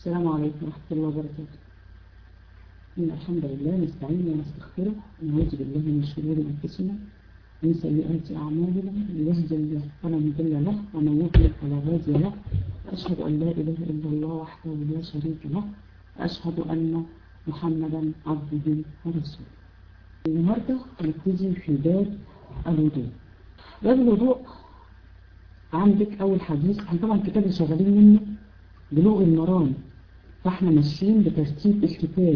السلام عليكم ورحمة الله وبركاته إن الحمد لله نستعين ونستغفره ونعوذ بالله من شرور أنفسنا من سيئات أعمالنا من يهدي الله فلا مضل له ومن يضلل فلا هادي له أشهد أن لا إله إلا الله وحده لا شريك له أشهد أن محمدا عبده ورسوله النهاردة هنبتدي في باب الوضوء باب الوضوء عندك أول حديث احنا طبعا الكتاب اللي شغالين منه بلوغ المرام فاحنا ماشيين بترتيب الكتاب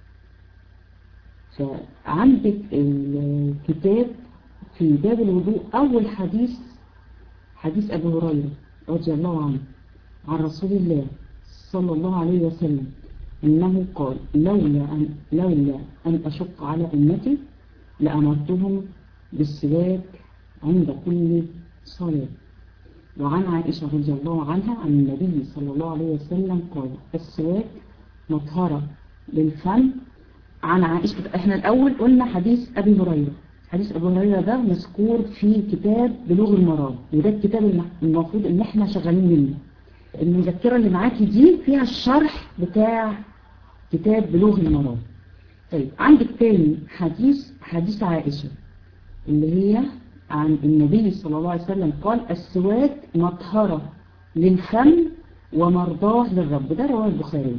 فعندك الكتاب في باب الوضوء أول حديث حديث أبي هريرة رضي الله عنه عن رسول الله صلى الله عليه وسلم إنه قال لولا أن, لولا أن أشق على أمتي لأمرتهم بالسواك عند كل صلاة وعن عائشة رضي الله عنها عن النبي صلى الله عليه وسلم قال السواك مطهرة للفم عن عائشة احنا الأول قلنا حديث أبي هريرة حديث أبي هريرة ده مذكور في كتاب بلوغ المرام وده الكتاب المفروض ان احنا شغالين منه المذكرة اللي معاكي دي فيها الشرح بتاع كتاب بلوغ المرام طيب عندك تاني حديث حديث عائشة اللي هي عن النبي صلى الله عليه وسلم قال السواك مطهرة للفم ومرضاه للرب ده رواه البخاري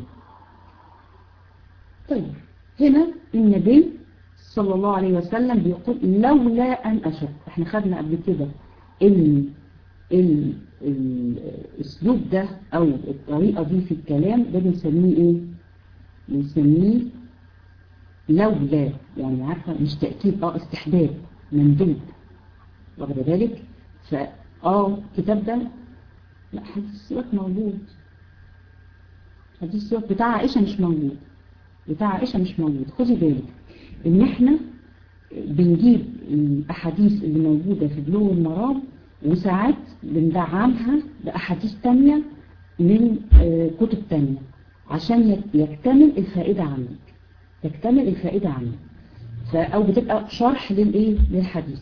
طيب هنا النبي صلى الله عليه وسلم بيقول لولا أن أشق احنا خدنا قبل كده ان الاسلوب ده او الطريقة دي في الكلام ده بنسميه ايه بنسميه لولا يعني عارفة مش تأكيد اه استحباب مندوب واخد بالك فا اه الكتاب ده لا حديث السواك موجود حديث السواك بتاع عائشة مش موجود بتاع عائشة مش موجود خدي بالك ان احنا بنجيب الاحاديث اللي موجودة في بلوغ المرام وساعات بندعمها باحاديث تانية من كتب تانية عشان يكتمل الفائدة عندك تكتمل الفائدة عندك او بتبقى شرح للايه للحديث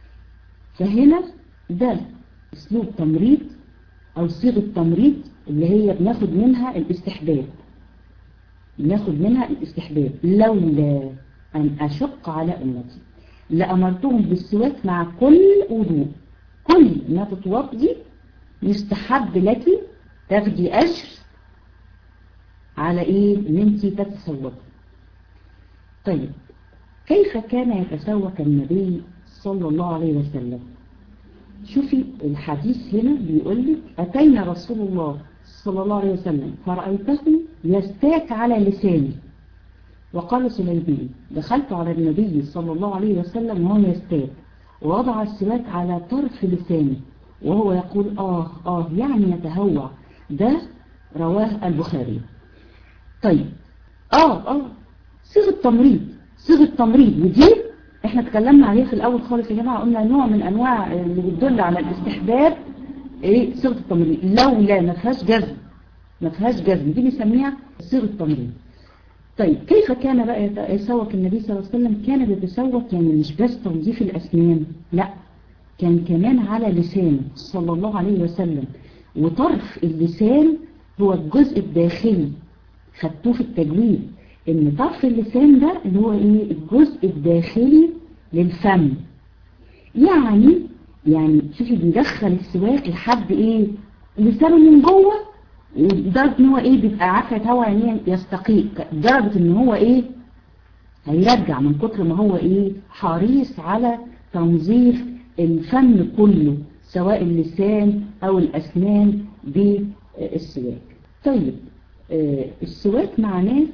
فهنا ده اسلوب تمريض او صيغة تمريض اللي هي بناخد منها الاستحباب بناخد منها الاستحباب لولا ان اشق على امتي لامرتهم بالسواك مع كل وضوء كل ما تتوضي يستحب لك تاخدي اجر على ايه ان انت تتسوقي طيب كيف كان يتسوق النبي صلى الله عليه وسلم شوفي الحديث هنا بيقول لك أتينا رسول الله صلى الله عليه وسلم فرأيته يستاك على لساني وقال سليمان دخلت على النبي صلى الله عليه وسلم وهو يستاك ووضع السواك على طرف لسانه وهو يقول آه آه يعني يتهوع ده رواه البخاري طيب آه آه صيغة تمريض صيغة تمريض ودي احنا اتكلمنا عليه في الاول خالص يا جماعه قلنا نوع من انواع اللي بتدل على الاستحباب ايه صيغه التمريض لولا ما فيهاش جزم ما فيهاش جزم دي بنسميها صيغه التمريض طيب كيف كان بقى يتسوق النبي صلى الله عليه وسلم كان بيتسوق يعني مش بس تنظيف الاسنان لا كان كمان على لسانه صلى الله عليه وسلم وطرف اللسان هو الجزء الداخلي خدتوه في التجويد ان طرف اللسان ده اللي هو ايه الجزء الداخلي للفم يعني يعني شوفي بيدخل السواك لحد ايه لسانه من جوه لدرجه ان هو ايه بيبقى عارفه يتهوى يعني يستقيق لدرجه ان هو ايه هيرجع من كتر ما هو ايه حريص على تنظيف الفم كله سواء اللسان او الاسنان بالسواك طيب آه السواك معناه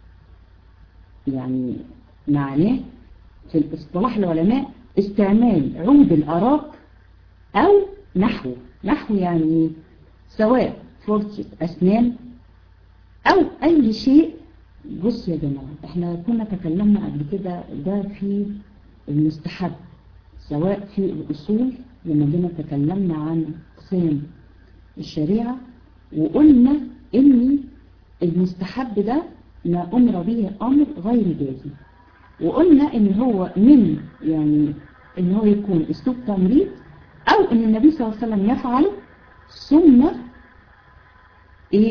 يعني معناه في الاصطلاح العلماء استعمال عود الأراك أو نحو نحو يعني سواء فرشة أسنان أو أي شيء بص يا جماعة احنا كنا تكلمنا قبل كده ده في المستحب سواء في الأصول لما جينا تكلمنا عن أقسام الشريعة وقلنا إن المستحب ده ما أمر به أمر غير جازم وقلنا إن هو من يعني إن هو يكون أسلوب تمريض أو إن النبي صلى الله عليه وسلم يفعله ثم إيه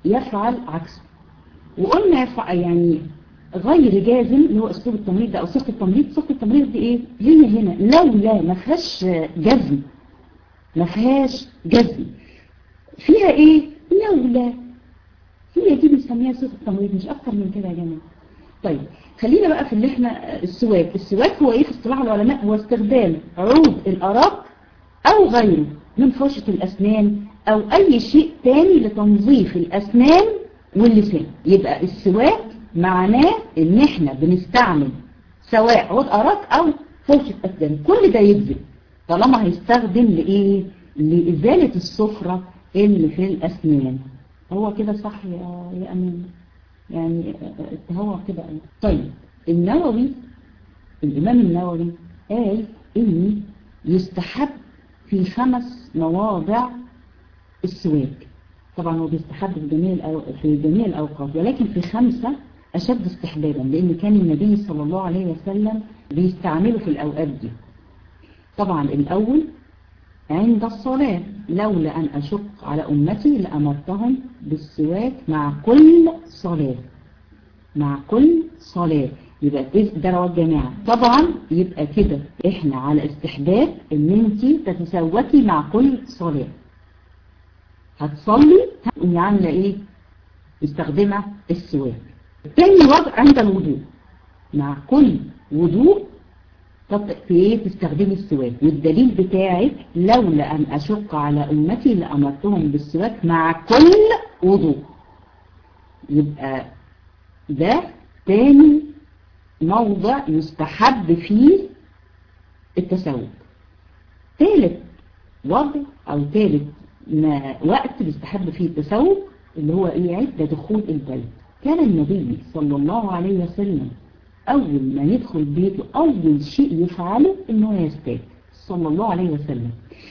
يفعل عكسه وقلنا يفعل يعني غير جازم اللي هو اسلوب التمريض ده او صيغه التمريض صيغه التمريض دي ايه هي هنا لولا ما فيهاش جزم ما فيهاش جزم فيها ايه لولا هي دي بنسميها صيغه التمريض مش اكتر من كده يا جماعه طيب خلينا بقى في اللي احنا السواك السواك هو ايه في اصطلاح العلماء هو استخدام عود الأراك او غيره من فرشة الاسنان او اي شيء تاني لتنظيف الاسنان واللسان يبقى السواك معناه ان احنا بنستعمل سواء عود أراك او فرشة اسنان كل ده يجزم طالما هيستخدم لايه لازالة الصفرة اللي في الاسنان هو كده صح يا يا امين يعني هو كده طيب النووي الإمام النووي قال إن يستحب في خمس مواضع السواك طبعا هو بيستحب في جميع الأو... في جميع الأوقات ولكن في خمسة أشد استحبابا لأن كان النبي صلى الله عليه وسلم بيستعمله في الأوقات دي طبعا الأول عند الصلاة لولا أن أشق على أمتي لأمرتهم بالسواك مع كل صلاة مع كل صلاة يبقى ده رواه الجماعة طبعا يبقى كده احنا على استحباب ان انت تتسوكي مع كل صلاة هتصلي تقومي عاملة ايه مستخدمة السواك تاني وضع عند الوضوء مع كل وضوء في ايه تستخدمي السواك والدليل بتاعك لولا ان اشق على امتي لامرتهم بالسواك مع كل وضوء يبقى ده تاني موضع يستحب فيه التسوق ثالث وضع او ثالث ما وقت بيستحب فيه التسوق اللي هو ايه عند دخول البيت كان النبي صلى الله عليه وسلم أول ما يدخل بيته أول شيء يفعله إنه يستاك صلى الله عليه وسلم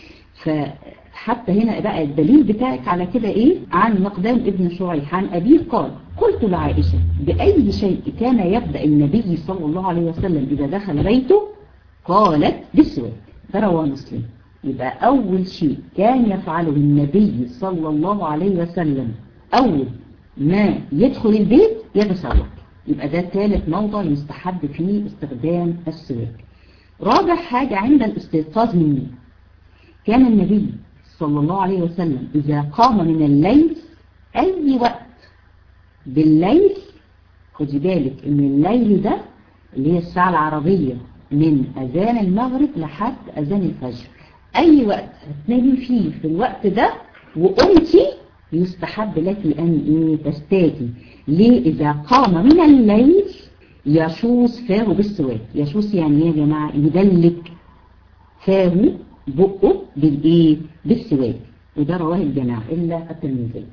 فحتى هنا بقى الدليل بتاعك على كده إيه عن مقدام ابن شريح عن أبيه قال قلت لعائشة بأي شيء كان يبدأ النبي صلى الله عليه وسلم إذا دخل بيته قالت بالسواك فروى مسلم يبقى أول شيء كان يفعله النبي صلى الله عليه وسلم أول ما يدخل البيت يتسوق يبقى ده ثالث موضع يستحب فيه استخدام السواك رابع حاجة عند الاستيقاظ من النوم كان النبي صلى الله عليه وسلم إذا قام من الليل أي وقت بالليل خدي بالك إن الليل ده اللي هي الساعة العربية من أذان المغرب لحد أذان الفجر أي وقت هتنامي فيه في الوقت ده وقمتي يستحب لك أن إيه تستاكي ليه إذا قام من الليل يشوص فاه بالسواك يشوص يعني ايه يا جماعة يدلك فاه بقه بالإيه بالسواك وده رواه الجماعة إلا الترمذي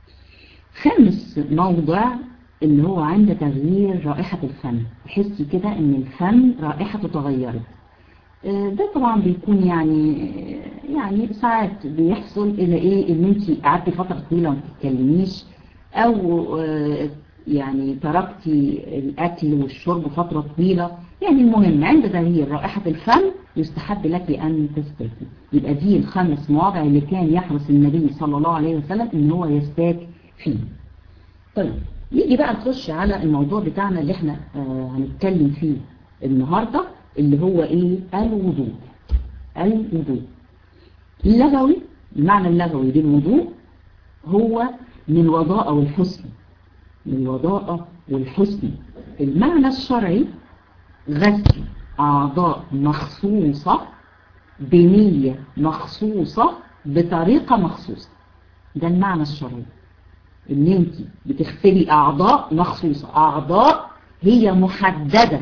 خامس موضع اللي هو عند تغيير رائحة الفم تحسي كده ان الفم رائحته تغيرت ده طبعا بيكون يعني يعني ساعات بيحصل الى ايه ان انت قعدتي فتره طويله ما بتتكلميش او يعني تركتي الاكل والشرب فتره طويله يعني المهم عند تغيير رائحه الفم يستحب لك ان تستاكي يبقى دي الخمس مواضع اللي كان يحرص النبي صلى الله عليه وسلم ان هو يستاك فيه طيب نيجي بقى نخش على الموضوع بتاعنا اللي احنا آه هنتكلم فيه النهارده اللي هو ايه الوضوء الوضوء اللغوي المعنى اللغوي للوضوء هو من الوضاء والحسن من الوضاء والحسن المعنى الشرعي غسل أعضاء مخصوصة بنية مخصوصة بطريقة مخصوصة ده المعنى الشرعي ان انت بتغسلي اعضاء مخصوصة اعضاء هي محددة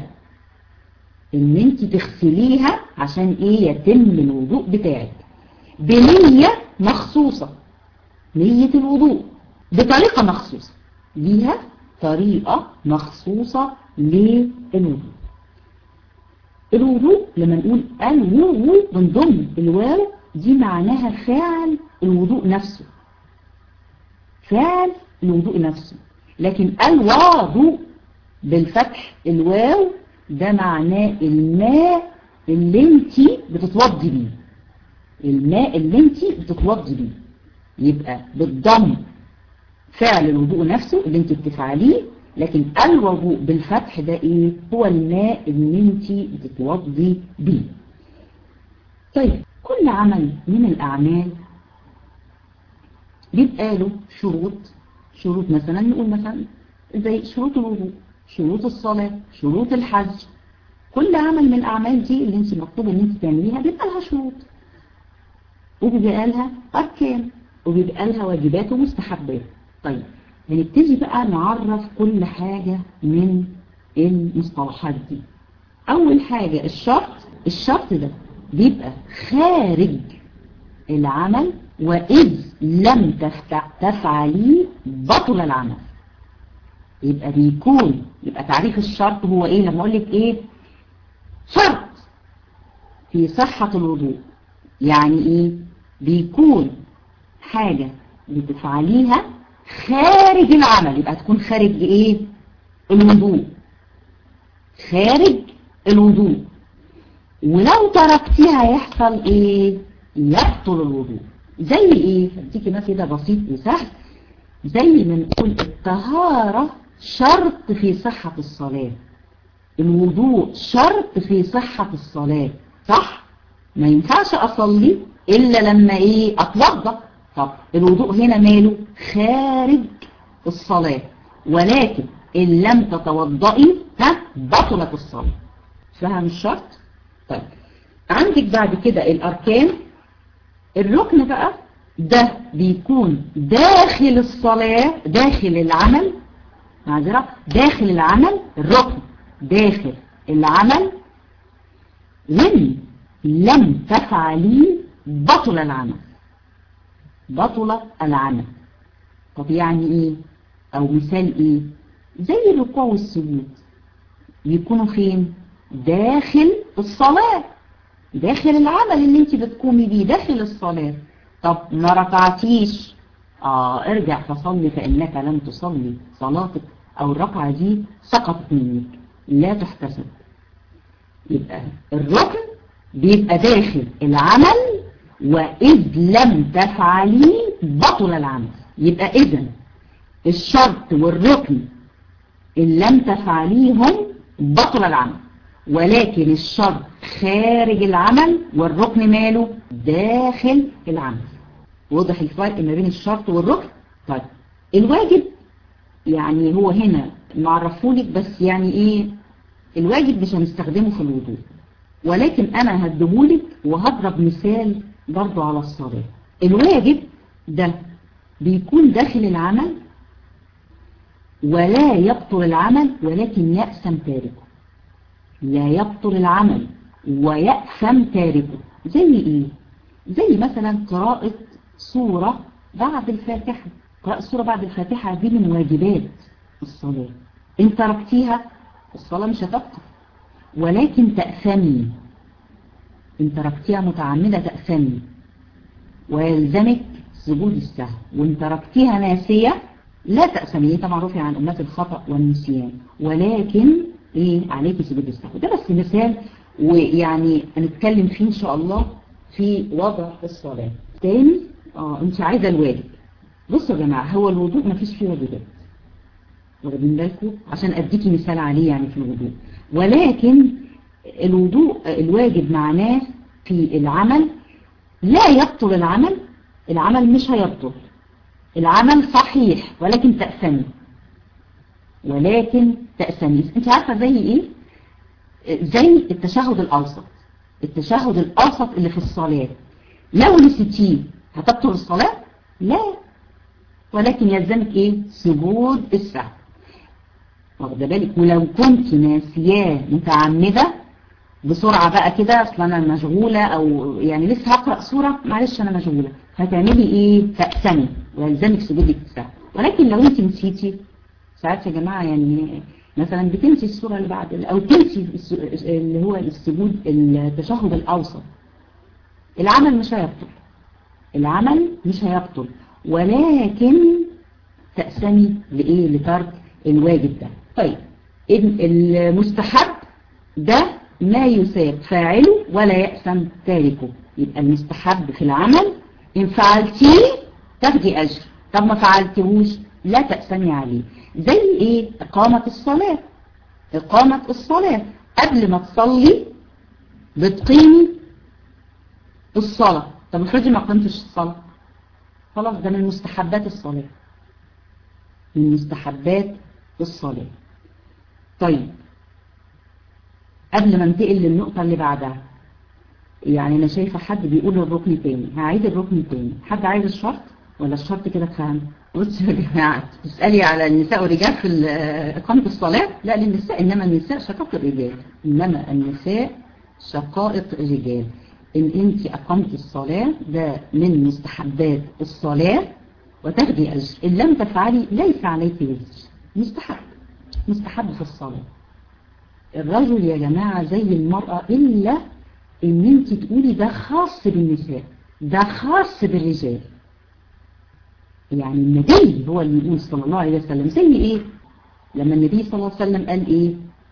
ان انت تغسليها عشان ايه يتم الوضوء بتاعك بنية مخصوصة نية الوضوء بطريقة مخصوصة ليها طريقة مخصوصة للوضوء الوضوء لما نقول الوضوء بنضم الواو دي معناها فعل الوضوء نفسه فعل الوضوء نفسه لكن الوضوء بالفتح الواو ده معناه الماء اللي انت بتتوضي بيه الماء اللي انت بتتوضي بيه يبقى بالضم فعل الوضوء نفسه اللي انت بتفعليه لكن الوضوء بالفتح ده ايه هو الماء اللي انت بتتوضي بيه طيب كل عمل من الاعمال بيبقى له شروط شروط مثلا نقول مثلا زي شروط الوضوء شروط الصلاة شروط الحج كل عمل من الأعمال دي اللي انت مطلوب ان انت تعمليها بيبقى لها شروط وبيبقى لها أركان وبيبقى لها واجبات ومستحبات طيب هنبتدي بقى نعرف كل حاجة من المصطلحات دي أول حاجة الشرط الشرط ده بيبقى خارج العمل وإذ لم تفعليه بطل العمل يبقى بيكون يبقى تعريف الشرط هو ايه لما اقول لك ايه شرط في صحة الوضوء يعني ايه بيكون حاجة بتفعليها خارج العمل يبقى تكون خارج ايه الوضوء خارج الوضوء ولو تركتيها يحصل ايه يبطل الوضوء زي ايه هديكي مثل كده بسيط وسهل زي ما نقول الطهارة شرط في صحة الصلاة الوضوء شرط في صحة الصلاة صح ما ينفعش اصلي الا لما ايه اتوضى طب الوضوء هنا ماله خارج الصلاة ولكن ان لم تتوضئي ها بطلت الصلاة فهم الشرط طيب عندك بعد كده الاركان الركن بقى ده بيكون داخل الصلاة داخل العمل معذرة داخل العمل الركن داخل العمل وإن لم تفعليه بطل العمل بطل العمل طب يعني ايه او مثال ايه زي الركوع والسجود يكونوا فين داخل الصلاة داخل العمل اللي انت بتقومي بيه داخل الصلاة طب ما ركعتيش اه ارجع فصلي فإنك لم تصلي صلاتك او الركعة دي سقطت منك لا تحتسب يبقى الركن بيبقى داخل العمل وإذ لم تفعلي بطل العمل يبقى إذا الشرط والركن إن لم تفعليهم بطل العمل ولكن الشرط خارج العمل والركن ماله داخل العمل واضح الفرق ما بين الشرط والركن طيب الواجب يعني هو هنا معرفولك بس يعني ايه الواجب مش هنستخدمه في الوضوء ولكن انا هديهولك وهضرب مثال برضو على الصلاة الواجب ده بيكون داخل العمل ولا يبطل العمل ولكن يأسم تاركه لا يبطل العمل ويأسم تاركه زي ايه زي مثلا قراءة سورة بعد الفاتحة قراءة سورة بعد الفاتحة دي من واجبات الصلاة ان تركتيها الصلاة مش هتبطل ولكن تأثمي ان تركتيها متعمدة تأثمي ويلزمك سجود السهو وان تركتيها ناسية لا تأثمي طبعا رفع عن أمات الخطأ والنسيان ولكن ايه عليك سجود السهو ده بس مثال ويعني هنتكلم فيه ان شاء الله في وضع الصلاة تاني اه انت عايزة الواجب بصوا يا جماعة هو الوضوء ما فيش فيه واجبات واخدين بالكم عشان اديكي مثال عليه يعني في الوضوء ولكن الوضوء الواجب معناه في العمل لا يبطل العمل العمل مش هيبطل العمل صحيح ولكن تأثمي ولكن تأثمي انت عارفة زي ايه زي التشهد الأوسط التشهد الأوسط اللي في الصلاة لو نسيتيه هتبطل الصلاة لا ولكن يلزمك ايه سجود السهو واخده بالك ولو كنت ناسياه متعمدة بسرعة بقى كده اصل انا مشغولة او يعني لسه هقرأ سورة معلش انا مشغولة هتعملي ايه تأسمي ويلزمك سجود السهو ولكن لو انت نسيتي ساعات يا جماعة يعني مثلا بتنسي السورة اللي بعد او تنسي اللي هو السجود التشهد الاوسط العمل مش هيبطل العمل مش هيبطل ولكن تأسمي لإيه لترك الواجب ده طيب المستحب ده ما يساب فاعله ولا يأسم تاركه يبقى المستحب في العمل إن فعلتيه تاخدي أجر طب ما فعلتهوش لا تأسمي عليه زي ايه اقامة الصلاة اقامة الصلاة قبل ما تصلي بتقيمي الصلاة طب افرضي ما قمتش الصلاة خلاص ده من مستحبات الصلاة من مستحبات الصلاة طيب قبل ما انتقل للنقطة اللي بعدها يعني انا شايفة حد بيقول الركن تاني هعيد الركن تاني حد عايز الشرط ولا الشرط كده اتفهم بصوا يا جماعة تسألي على النساء والرجال في إقامة الصلاة لا للنساء إنما النساء شقائق الرجال إنما النساء شقائق الرجال إن أنت أقمت الصلاة ده من مستحبات الصلاة وتاخدي أجر إن لم تفعلي ليس عليك وزر مستحب مستحب في الصلاة الرجل يا جماعة زي المرأة إلا إن أنت تقولي ده خاص بالنساء ده خاص بالرجال يعني النبي هو اللي يقول صلى الله عليه وسلم زي ايه لما النبي صلى الله عليه وسلم قال ايه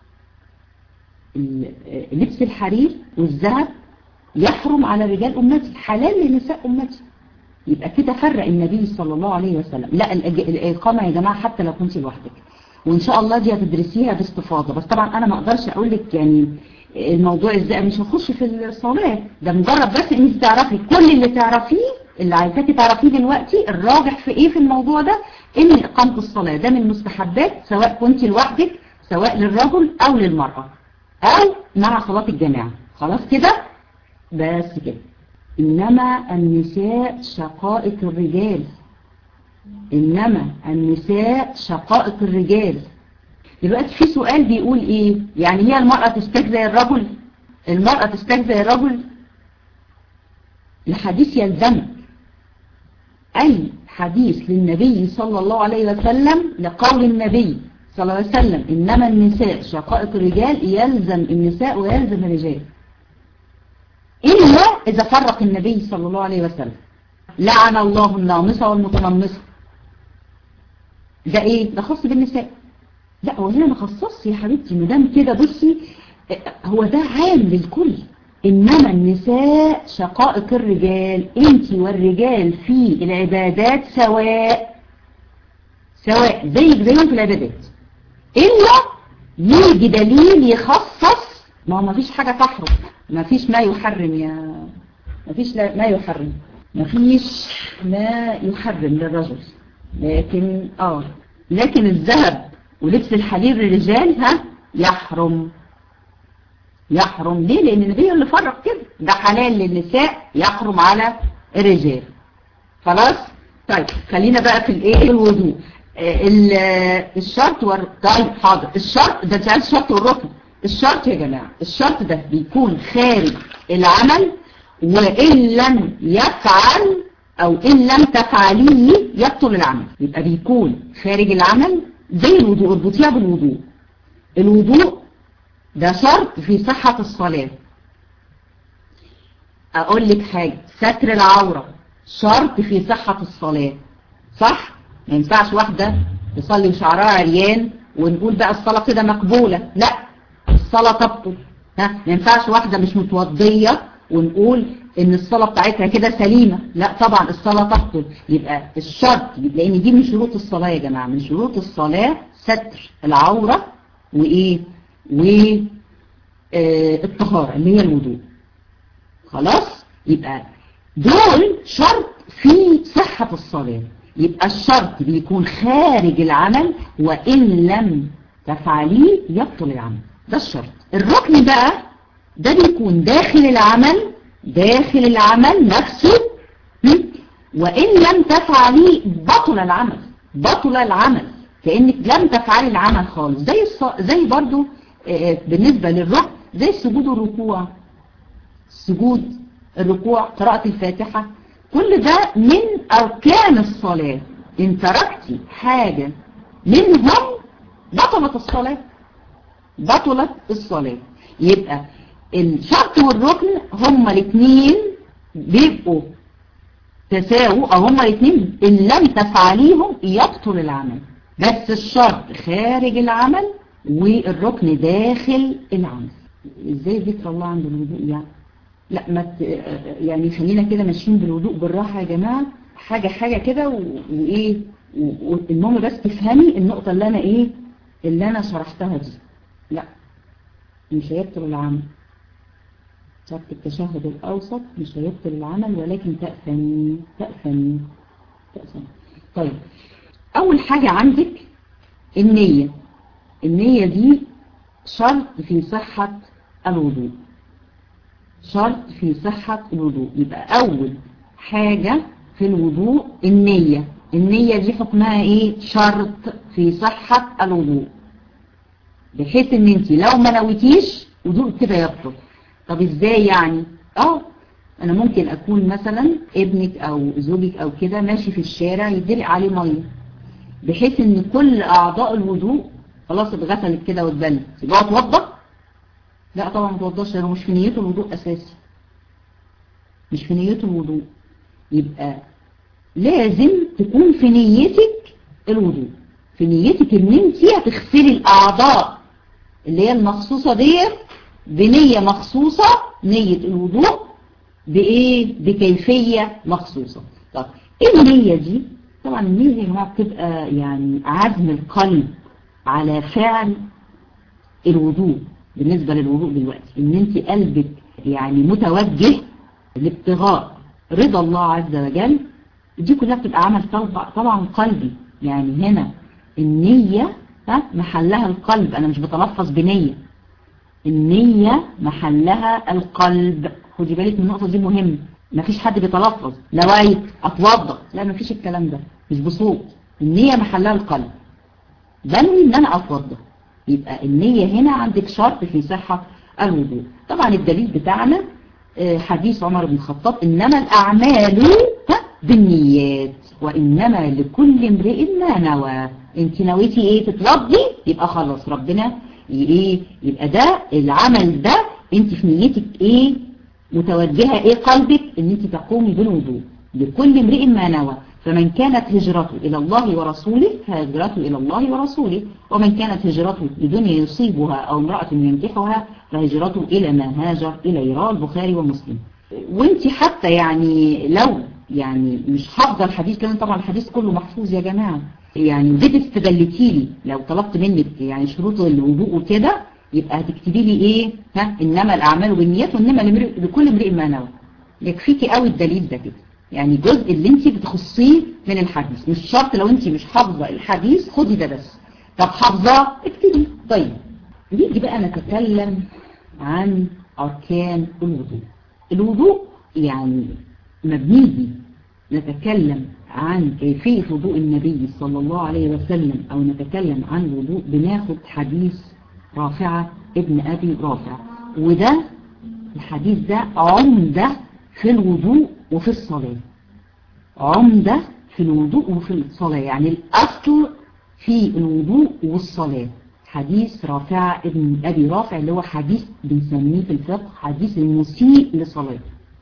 لبس الحرير والذهب يحرم على رجال امتي حلال لنساء امتي يبقى كده فرق النبي صلى الله عليه وسلم لا الاقامه يا جماعه حتى لو كنت لوحدك وان شاء الله دي هتدرسيها باستفاضه بس طبعا انا ما اقدرش اقول لك يعني الموضوع ازاي مش هخش في الصلاه ده مجرد بس انك تعرفي كل اللي تعرفيه اللي عايزاكي تعرفيه دلوقتي الراجح في ايه في الموضوع ده ان اقامة الصلاة ده من المستحبات سواء كنت لوحدك سواء للرجل او للمرأة او مع صلاة الجماعة خلاص كده بس كده انما النساء شقائق الرجال انما النساء شقائق الرجال دلوقتي في سؤال بيقول ايه يعني هي المرأة تستجزي الرجل المرأة تستجزي الرجل الحديث يلزمك أي حديث للنبي صلى الله عليه وسلم لقول النبي صلى الله عليه وسلم إنما النساء شقائق الرجال يلزم النساء ويلزم الرجال إلا إذا فرق النبي صلى الله عليه وسلم لعن الله النامصة والمتنمصة ده إيه؟ ده خاص بالنساء لا هو هنا ما خصصش يا حبيبتي مدام كده بصي هو ده عام للكل إنما النساء شقائق الرجال انت والرجال في العبادات سواء سواء زيك زيهم في العبادات إلا يجي دليل يخصص ما هو ما فيش حاجة تحرم ما فيش ما يحرم يا ما فيش ما يحرم ما فيش ما يحرم للرجل لكن اه لكن الذهب ولبس الحرير للرجال ها يحرم يحرم ليه لان النبي اللي فرق كده ده حلال للنساء يحرم على الرجال خلاص طيب خلينا بقى في الايه الوضوء الشرط ور... طيب حاضر الشرط ده انت عايز الشرط والركن الشرط يا جماعه الشرط ده بيكون خارج العمل وان لم يفعل او ان لم تفعليه يبطل العمل يبقى بيكون خارج العمل زي الوضوء اربطيها بالوضوء الوضوء ده شرط في صحة الصلاة اقول لك حاجة ستر العورة شرط في صحة الصلاة صح ما ينفعش واحدة تصلي وشعرها عريان ونقول بقى الصلاة كده مقبولة لا الصلاة تبطل ها ما ينفعش واحدة مش متوضية ونقول ان الصلاة بتاعتها كده سليمة لا طبعا الصلاة تبطل يبقى الشرط لان دي من شروط الصلاة يا جماعة من شروط الصلاة ستر العورة وايه والطهارة اللي هي الوضوء خلاص يبقى دول شرط في صحة الصلاة يبقى الشرط بيكون خارج العمل وإن لم تفعليه يبطل العمل ده الشرط الركن بقى ده بيكون داخل العمل داخل العمل نفسه وإن لم تفعليه بطل العمل بطل العمل كأنك لم تفعلي العمل خالص زي الص... زي برضو بالنسبة للركن زي السجود والركوع السجود الركوع قراءة الفاتحة كل ده من أركان الصلاة إن تركتي حاجة منهم بطلت الصلاة بطلت الصلاة يبقى الشرط والركن هما الاثنين بيبقوا تساووا أو هما الاثنين إن لم تفعليهم يبطل العمل بس الشرط خارج العمل والركن داخل العمل ازاي ذكر الله عند الوضوء يعني لا ما ت... يعني خلينا كده ماشيين بالوضوء بالراحة يا جماعة حاجة حاجة كده وايه والمهم بس تفهمي النقطة اللي أنا إيه اللي أنا شرحتها دي لا مش هيبطل العمل شرط التشهد الأوسط مش هيبطل العمل ولكن تأثني تأثني تأثني طيب أول حاجة عندك النية النية دي شرط في صحة الوضوء شرط في صحة الوضوء يبقى أول حاجة في الوضوء النية النية دي حكمها ايه شرط في صحة الوضوء بحيث ان انت لو ما نويتيش وضوء كده يبطل طب ازاي يعني اه انا ممكن اكون مثلا ابنك او زوجك او كده ماشي في الشارع يدلق عليه ميه بحيث ان كل اعضاء الوضوء خلاص اتغسلت كده واتبلت يبقى اتوضى لا طبعا ما اتوضاش لانه مش في نيته الوضوء اساسي مش في نيته الوضوء يبقى لازم تكون في نيتك الوضوء في نيتك ان انت هتغسلي الاعضاء اللي هي المخصوصة دي بنية مخصوصة نية الوضوء بايه بكيفية مخصوصة طب ايه النية دي طبعا النية يا جماعه بتبقى يعني عزم القلب على فعل الوضوء بالنسبة للوضوء دلوقتي ان انت قلبك يعني متوجه لابتغاء رضا الله عز وجل دي كلها بتبقى عمل طبعا قلبي يعني هنا النية ها محلها القلب انا مش بتلفظ بنية النية محلها القلب خدي بالك من النقطة دي مهمة مفيش حد بيتلفظ نوايت اتوضى لا مفيش الكلام ده مش بصوت النية محلها القلب بنوي ان انا اتوضى يبقى النية هنا عندك شرط في صحة الوضوء طبعا الدليل بتاعنا حديث عمر بن الخطاب انما الاعمال بالنيات وإنما لكل امرئ ما نوى انت نويتي ايه تتوضي يبقى خلاص ربنا ايه يبقى ده العمل ده انت في نيتك ايه متوجهة ايه قلبك ان انت تقومي بالوضوء لكل امرئ ما نوى فمن كانت هجرته إلى الله ورسوله فهجرته إلى الله ورسوله ومن كانت هجرته لدنيا يصيبها أو امرأة ينكحها فهجرته إلى ما هاجر إليه رواه البخاري ومسلم وانت حتى يعني لو يعني مش حافظه الحديث كمان طبعا الحديث كله محفوظ يا جماعة يعني جيت استدلتي لي لو طلبت منك يعني شروط الوضوء وكده يبقى هتكتبي لي ايه ها انما الاعمال بالنيات وانما لكل امرئ ما نوى يكفيكي قوي الدليل ده كده يعني الجزء اللي انت بتخصيه من الحديث مش شرط لو انت مش حافظه الحديث خدي ده بس طب حافظاه اكتبي طيب نيجي بقى نتكلم عن اركان الوضوء الوضوء يعني ما بنيجي نتكلم عن كيفية وضوء النبي صلى الله عليه وسلم أو نتكلم عن الوضوء بناخد حديث رافعة ابن أبي رافع وده الحديث ده عمدة في الوضوء وفي الصلاة عمدة في الوضوء وفي الصلاة يعني الأصل في الوضوء والصلاة حديث رافعة ابن أبي رافع اللي هو حديث بنسميه في الفقه حديث المسيء لصلاته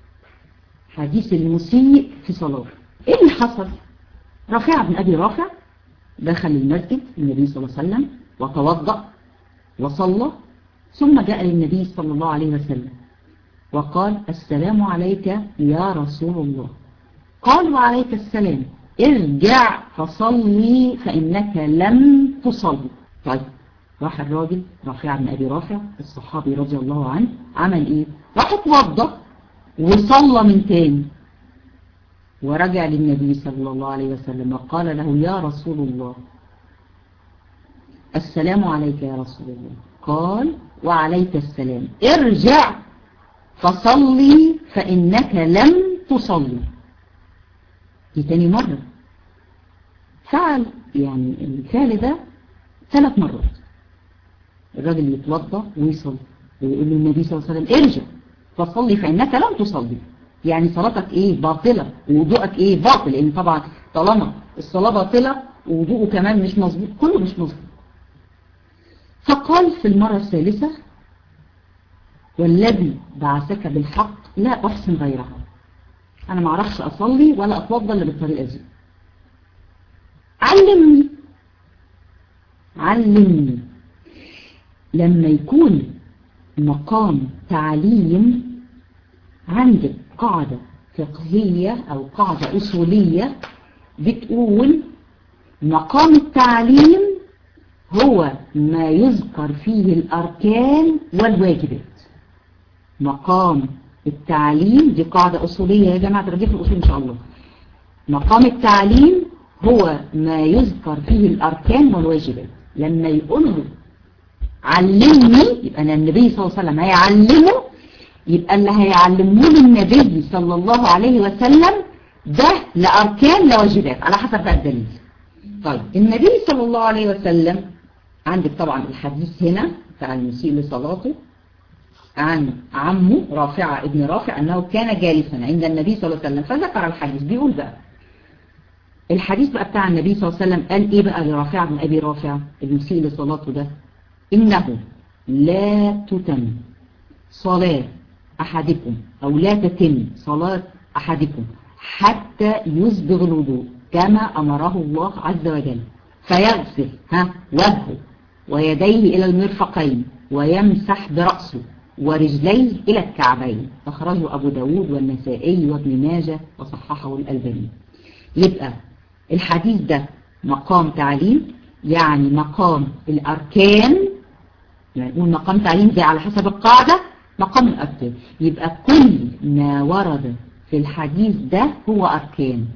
حديث المسيء في صلاته ايه اللي حصل رافع بن ابي رافع دخل المسجد النبي صلى الله عليه وسلم وتوضأ وصلى ثم جاء للنبي صلى الله عليه وسلم وقال السلام عليك يا رسول الله قال وعليك السلام ارجع فصلي فإنك لم تصلي طيب راح الراجل رافع بن أبي رافع الصحابي رضي الله عنه عمل ايه راح اتوضأ وصلى من تاني ورجع للنبي صلى الله عليه وسلم وقال له يا رسول الله السلام عليك يا رسول الله قال وعليك السلام ارجع فصلي فإنك لم تصلي دي تاني مرة فعل يعني الفعل ده ثلاث مرات الراجل يتوضى ويصلي ويقول له النبي صلى الله عليه وسلم ارجع فصلي فإنك لم تصلي يعني صلاتك ايه باطلة ووضوءك ايه باطل لان طبعا طالما الصلاة باطلة ووضوءه كمان مش مظبوط كله مش مظبوط فقال في المرة الثالثة والذي بعثك بالحق لا أحسن غيرها أنا ما اعرفش أصلي ولا أتوضى إلا بالطريقة دي علمني علمني لما يكون مقام تعليم عندك قاعدة فقهية أو قاعدة أصولية بتقول مقام التعليم هو ما يذكر فيه الأركان والواجبات مقام التعليم دي قاعدة أصولية يا جماعة ترجيح الأصول إن شاء الله مقام التعليم هو ما يذكر فيه الأركان والواجبات لما يقول له علمني يبقى أنا النبي صلى الله عليه وسلم هيعلمه يبقى اللي هيعلمه له النبي صلى الله عليه وسلم ده لأركان لواجبات على حسب بقى الدليل طيب النبي صلى الله عليه وسلم عندك طبعا الحديث هنا بتاع المسيء لصلاته عن عمه رافعة ابن رافع أنه كان جالسا عند النبي صلى الله عليه وسلم فذكر الحديث بيقول بقى الحديث بقى بتاع النبي صلى الله عليه وسلم قال ايه بقى لرافع بن أبي رافع المسيء لصلاته ده إنه لا تتم صلاة أحدكم أو لا تتم صلاة أحدكم حتى يسبغ الوضوء كما أمره الله عز وجل فيغسل ها وجهه ويديه إلى المرفقين ويمسح برأسه ورجليه إلى الكعبين أخرجه أبو داود والنسائي وابن ماجه وصححه الألباني يبقى الحديث ده مقام تعليم يعني مقام الأركان يعني نقول مقام تعليم زي على حسب القاعدة مقام الأركان يبقى كل ما ورد في الحديث ده هو أركان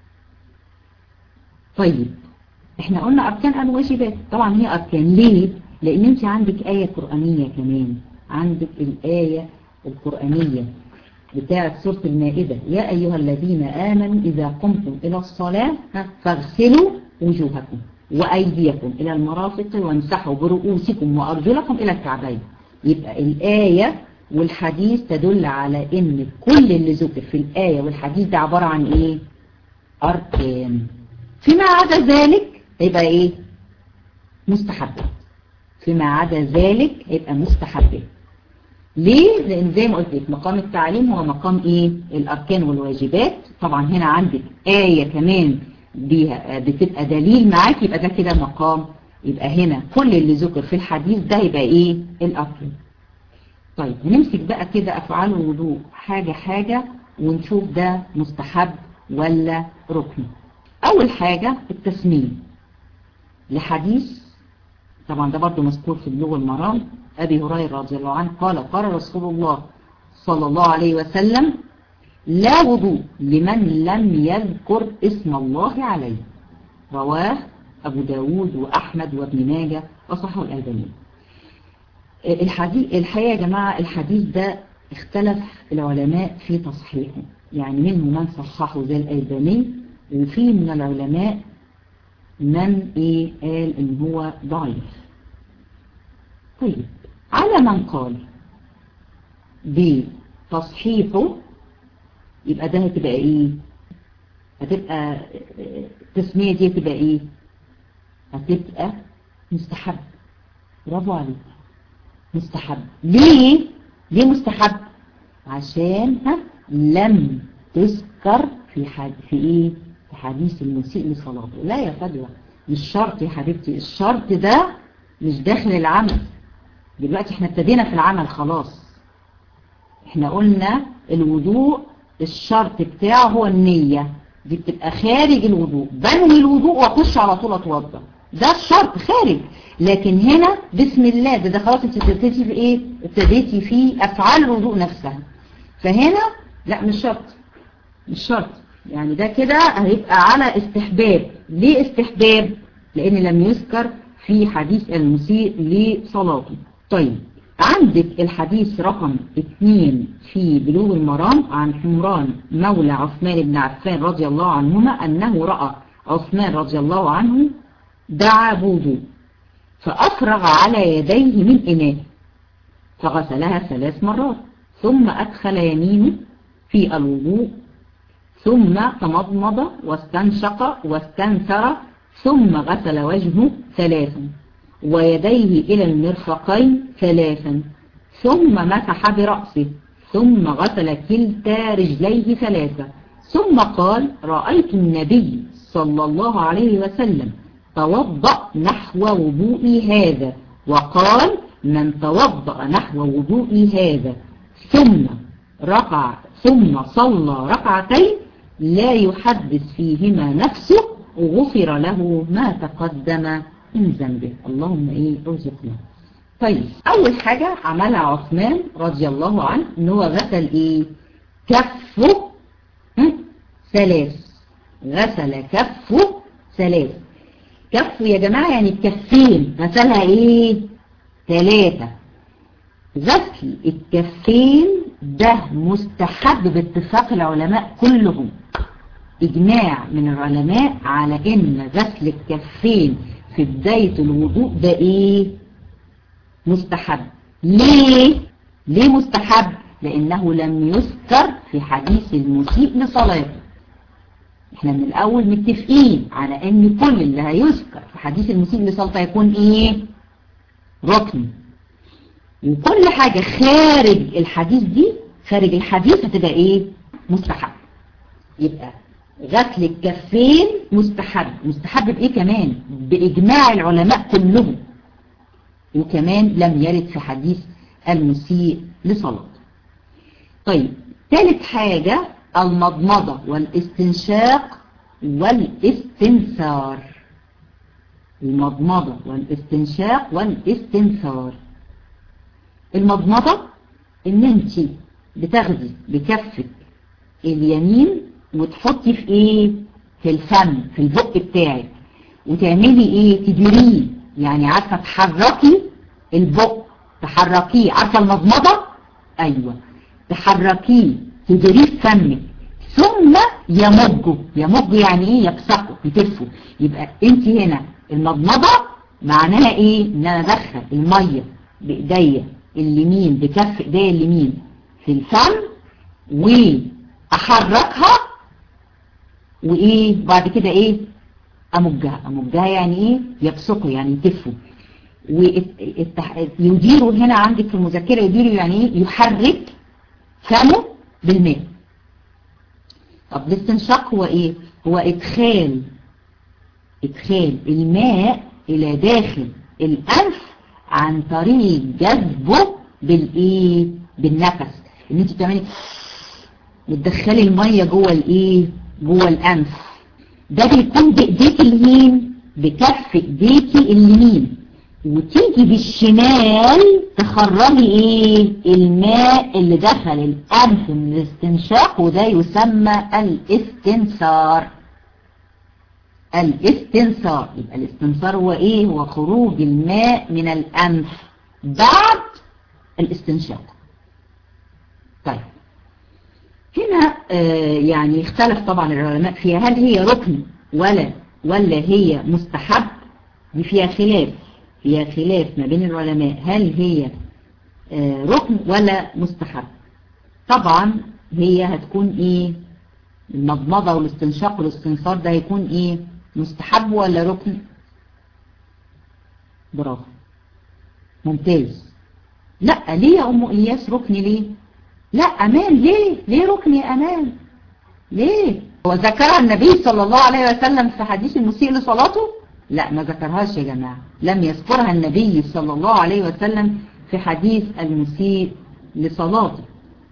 طيب احنا قلنا أركان أو واجبات طبعا هي أركان ليه؟ لأن انت عندك آية قرآنية كمان عندك الآية القرآنية بتاعة سورة المائدة يا أيها الذين آمنوا إذا قمتم إلى الصلاة فاغسلوا وجوهكم وأيديكم إلى المرافق وامسحوا برؤوسكم وأرجلكم إلى الكعبين يبقى الآية والحديث تدل على ان كل اللي ذكر في الآية والحديث ده عبارة عن ايه أركان فيما عدا ذلك يبقى ايه مستحبات فيما عدا ذلك يبقى مستحبات ليه؟ لأن زي ما قلت لك مقام التعليم هو مقام ايه الأركان والواجبات طبعا هنا عندك آية كمان بيها بتبقى دليل معاك يبقى ده كده مقام يبقى هنا كل اللي ذكر في الحديث ده يبقى ايه الأركان طيب هنمسك بقى كده أفعال الوضوء حاجة حاجة ونشوف ده مستحب ولا ركن أول حاجة التسمية لحديث طبعا ده برضو مذكور في بلوغ المرام أبي هريرة رضي الله عنه قال قال رسول الله صلى الله عليه وسلم لا وضوء لمن لم يذكر اسم الله عليه رواه أبو داود وأحمد وابن ماجه وصححه الألباني الحديث الحقيقة يا جماعة الحديث ده اختلف العلماء في تصحيحه يعني منهم من صححه زي الألباني وفي من العلماء من ايه قال ان هو ضعيف طيب على من قال بتصحيحه يبقى ده هتبقى ايه هتبقى التسمية دي هتبقى ايه هتبقى مستحب برافو عليك مستحب ليه ليه مستحب عشان ها لم تذكر في حد في ايه في حديث المسيء لصلاته لا يا فدوى مش شرط يا حبيبتي الشرط ده مش داخل العمل دلوقتي احنا ابتدينا في العمل خلاص احنا قلنا الوضوء الشرط بتاعه هو النية دي بتبقى خارج الوضوء بنوي الوضوء واخش على طول اتوضى ده الشرط خارج لكن هنا بسم الله ده, ده خلاص انت ابتديتي في ايه ابتديتي في افعال الوضوء نفسها فهنا لا مش شرط مش شرط يعني ده كده هيبقى على استحباب ليه استحباب لان لم يذكر في حديث المسيء لصلاته طيب عندك الحديث رقم اثنين في بلوغ المرام عن حمران مولى عثمان بن عفان رضي الله عنهما أنه رأى عثمان رضي الله عنه دعا بوضوء فأفرغ على يديه من إناء فغسلها ثلاث مرات ثم أدخل يمينه في الوضوء ثم تمضمض واستنشق واستنثر ثم غسل وجهه ثلاثا ويديه إلى المرفقين ثلاثا ثم مسح برأسه ثم غسل كلتا رجليه ثلاثا ثم قال رأيت النبي صلى الله عليه وسلم توضأ نحو وضوئي هذا وقال من توضأ نحو وضوئي هذا ثم ركع ثم صلى ركعتين لا يحدث فيهما نفسه غفر له ما تقدم من ذنبه اللهم ايه ارزقنا طيب اول حاجة عملها عثمان رضي الله عنه ان هو غسل ايه كفه ثلاث غسل كفه ثلاث كفه يا جماعة يعني الكفين غسلها ايه ثلاثة غسل الكفين ده مستحب باتفاق العلماء كلهم اجماع من العلماء على ان غسل الكفين في بداية الوضوء ده ايه مستحب ليه ليه مستحب لانه لم يذكر في حديث المسيء لصلاته احنا من الاول متفقين على ان كل اللي هيذكر في حديث المسيء لصلاته يكون ايه ركن وكل حاجة خارج الحديث دي خارج الحديث هتبقى ايه مستحب يبقى غسل الكفين مستحب مستحب بايه كمان باجماع العلماء كلهم وكمان لم يرد في حديث المسيء لصلاة طيب ثالث حاجة المضمضة والاستنشاق والاستنثار المضمضة والاستنشاق والاستنثار المضمضة ان انت بتاخدي بكفك اليمين وتحطي في ايه في الفم في البق بتاعك وتعملي ايه تديريه يعني عارفة تحركي البق تحركيه عارفة المضمضة ايوه تحركيه تديريه في فمك ثم يمجه يمجه يعني ايه يبصقه يتفه يبقى انت هنا المضمضة معناها ايه ان انا ادخل المية بايديا اليمين بكف ايديا اليمين في الفم واحركها وايه بعد كده ايه امجها امجها يعني ايه يبصقه يعني يتفه ويديروا هنا عندك في المذكرة يديروا يعني ايه يحرك فمه بالماء طب الاستنشاق هو ايه هو ادخال ادخال الماء الى داخل الانف عن طريق جذبه بالايه بالنفس ان انت بتعملي بتدخلي الميه جوه الايه جوه الانف ده بيكون بايديك اليمين بكف ايديكي اليمين وتيجي بالشمال تخرجي ايه الماء اللي دخل الانف من الاستنشاق وده يسمى الاستنثار الاستنثار يبقى الاستنثار هو ايه هو خروج الماء من الانف بعد الاستنشاق طيب هنا آه يعني اختلف طبعا العلماء فيها هل هي ركن ولا ولا هي مستحب دي فيها خلاف فيها خلاف ما بين العلماء هل هي آه ركن ولا مستحب طبعا هي هتكون ايه المضمضة والاستنشاق والاستنصار ده هيكون ايه مستحب ولا ركن برافو ممتاز لا ليه يا ام الياس ركن ليه لا امان ليه ليه ركن يا امان ليه هو ذكرها النبي صلى الله عليه وسلم في حديث المسيء لصلاته لا ما ذكرهاش يا جماعة لم يذكرها النبي صلى الله عليه وسلم في حديث المسيء لصلاته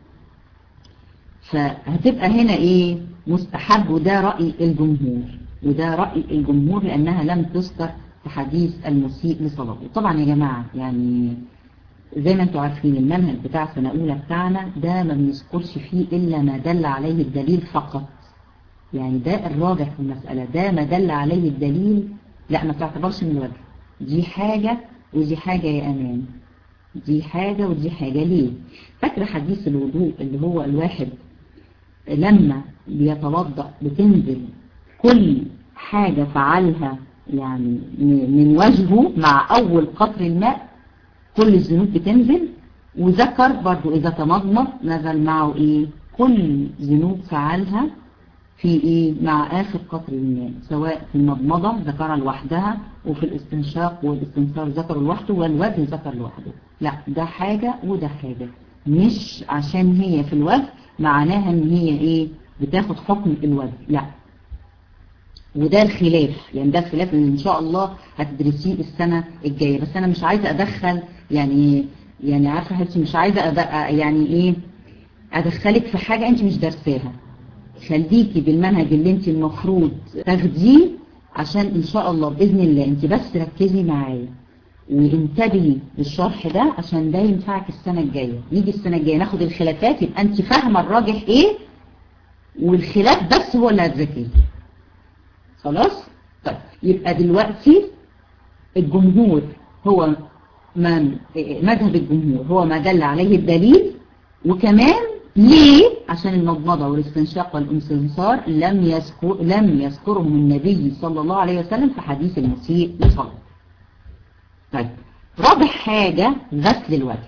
فهتبقى هنا ايه مستحب وده رأي الجمهور وده رأي الجمهور لأنها لم تذكر في حديث المسيء لصلاته طبعا يا جماعة يعني زي ما انتم عارفين المنهج بتاع سنة أولى بتاعنا ده ما بنذكرش فيه إلا ما دل عليه الدليل فقط يعني ده الراجح في المسألة ده ما دل عليه الدليل لا ما تعتبرش من الوجه دي حاجة ودي حاجة يا أمان دي حاجة ودي حاجة ليه فاكر حديث الوضوء اللي هو الواحد لما بيتوضأ بتنزل كل حاجة فعلها يعني من وجهه مع أول قطر الماء كل الذنوب بتنزل وذكر برضو إذا تمضمض نزل معه إيه كل ذنوب فعلها في إيه مع آخر قطر الماء سواء في المضمضة ذكرها لوحدها وفي الاستنشاق والاستنثار ذكر لوحده والوجه ذكر لوحده لا ده حاجة وده حاجة مش عشان هي في الوجه معناها ان هي ايه بتاخد حكم الوجه لا وده الخلاف يعني ده الخلاف اللي ان شاء الله هتدرسيه السنة الجاية بس انا مش عايزة ادخل يعني يعني عارفة حبيبتي مش عايزة يعني ايه ادخلك في حاجة انت مش درساها خليكي بالمنهج اللي انت المفروض تاخديه عشان ان شاء الله باذن الله انت بس ركزي معايا وانتبهي للشرح ده عشان ده ينفعك السنة الجاية نيجي السنة الجاية ناخد الخلافات يبقى انت فاهمة الراجح ايه والخلاف بس هو اللي هتذاكريه خلاص طيب يبقى دلوقتي الجمهور هو من مذهب الجمهور هو ما دل عليه الدليل وكمان ليه عشان المضمضة والاستنشاق والاستنصار لم يذكر لم يذكرهم النبي صلى الله عليه وسلم في حديث المسيء لصلاة طيب رابع حاجة غسل الوجه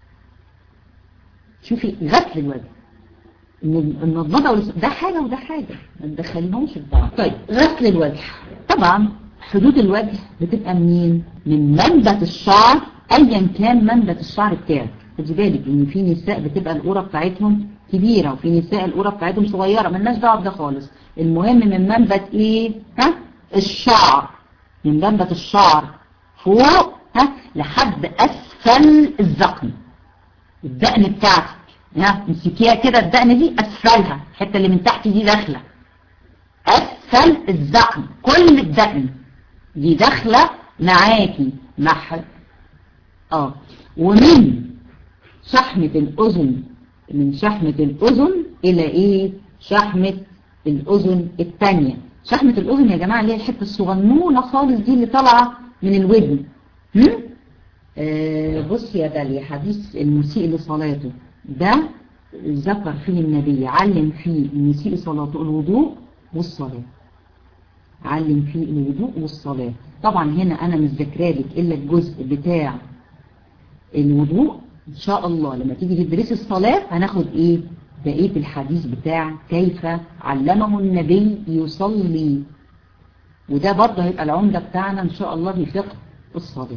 شوفي غسل الوجه المضمضة والاستنشاق ده حاجة وده حاجة ما تدخليهمش في بعض طيب غسل الوجه طبعا حدود الوجه بتبقى منين من منبت الشعر ايا كان منبت الشعر بتاعك خدي بالك ان في نساء بتبقى القوره بتاعتهم كبيره وفي نساء القوره بتاعتهم صغيره مالناش دعوه بده خالص المهم من منبت ايه ها الشعر من منبت الشعر فوق ها لحد اسفل الذقن الدقن بتاعتك ها امسكيها كده الدقن دي اسفلها الحته اللي من تحت دي داخله اسفل الذقن كل الدقن دي داخله معاكي مع اه ومن شحمة الأذن من شحمة الأذن إلى إيه شحمة الأذن الثانية شحمة الأذن يا جماعة اللي هي الحتة الصغنونة خالص دي اللي طالعة من الودن هم؟ آه بص يا داليا حديث المسيء لصلاته ده ذكر فيه النبي علم فيه المسيء صلاته الوضوء والصلاة علم فيه الوضوء والصلاة طبعا هنا أنا مش ذاكرالك إلا الجزء بتاع الوضوء إن شاء الله لما تيجي تدرسي الصلاة هناخد إيه بقية الحديث بتاع كيف علمه النبي يصلي وده برضه هيبقى العمدة بتاعنا إن شاء الله في فقه الصلاة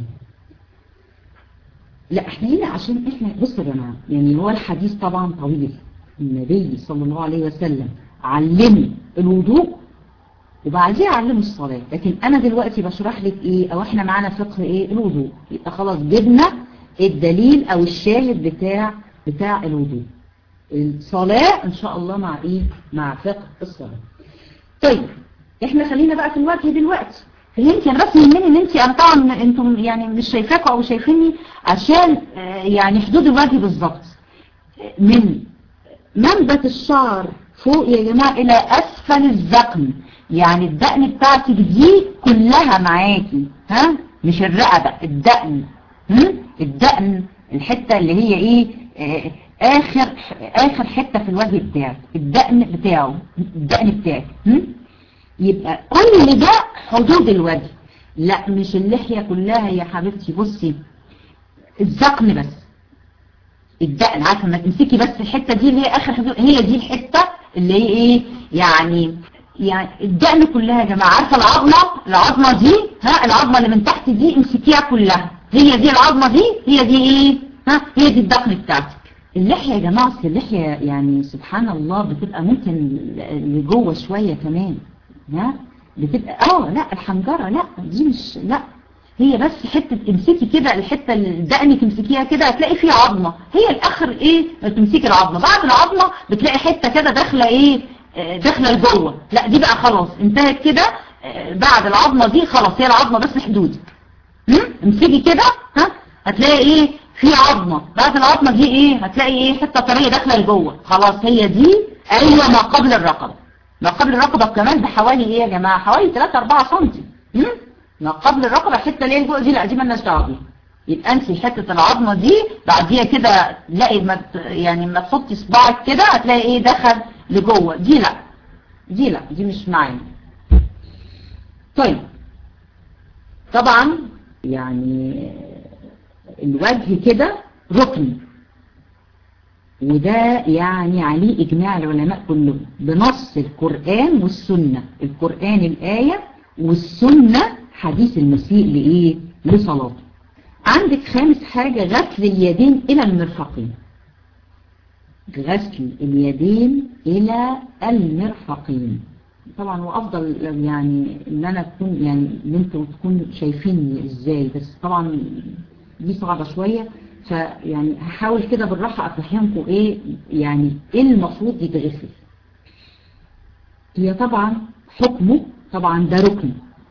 لا احنا هنا عشان احنا بصوا يا جماعة يعني هو الحديث طبعا طويل النبي صلى الله عليه وسلم علمه الوضوء وبعدين علمه الصلاة لكن انا دلوقتي بشرح لك ايه او احنا معانا فقه ايه الوضوء يبقى خلاص جبنا الدليل او الشاهد بتاع بتاع الوضوء الصلاة ان شاء الله مع ايه مع فقه الصلاة طيب احنا خلينا بقى في الوجه دلوقتي فهمتي انا بس يهمني ان انت انا طبعا انتم يعني مش شايفاكوا او شايفيني عشان يعني حدود الوجه بالظبط من منبت الشعر فوق يا جماعة الى اسفل الذقن يعني الدقن بتاعتك دي كلها معاكي ها مش الرقبة الدقن الدقن الحتة اللي هي ايه آه اخر اخر حتة في الوجه بتاعك الدقن بتاعه الدقن بتاعك يبقى كل ده حدود الوجه لا مش اللحية كلها يا حبيبتي بصي الذقن بس الدقن عارفه لما تمسكي بس الحتة دي اللي هي اخر حدود هي دي الحتة اللي هي ايه يعني يعني الدقن كلها يا جماعة عارفة العظمة العظمة دي ها العظمة اللي من تحت دي امسكيها كلها هي دي العظمة دي هي دي ايه ها هي دي الدقن بتاعتك اللحية يا جماعة اصل اللحية يعني سبحان الله بتبقى ممكن لجوه شوية كمان ها بتبقى اه لا الحنجرة لا دي مش لا هي بس حتة امسكي كده الحتة اللي دقنك تمسكيها كده هتلاقي فيها عظمة هي الاخر ايه تمسكي العظمة بعد العظمة بتلاقي حتة كده داخلة ايه داخله لجوه لا دي بقى خلاص انتهت كده بعد العظمه دي خلاص هي العظمه بس حدودك امسكي كده ها هتلاقي ايه في عظمه بعد العظمه دي ايه هتلاقي ايه حته طريه داخله لجوه خلاص هي دي ايوه ما قبل الرقبه ما قبل الرقبه كمان بحوالي ايه يا جماعه حوالي 3 4 سم ما قبل الرقبه الحته اللي هي جوه دي لا دي مالناش دعوه بيها يبقى انت حته العظمه دي بعديها كده تلاقي ما يعني ما تحطي صباعك كده هتلاقي ايه دخل لجوه دي لا دي لا دي مش معانا طيب طبعا يعني الوجه كده ركن وده يعني عليه إجماع العلماء كلهم بنص القرآن والسنة القرآن الآية والسنة حديث المسيء لإيه لصلاته عندك خامس حاجة غسل اليدين إلى المرفقين غسل اليدين إلى المرفقين طبعا وأفضل يعني إن أنا أكون يعني إن أنتوا تكونوا شايفيني إزاي بس طبعا دي صعبة شوية فيعني هحاول كده بالراحة أفهمكم إيه يعني إيه المفروض يتغسل هي طبعا حكمه طبعا ده ركن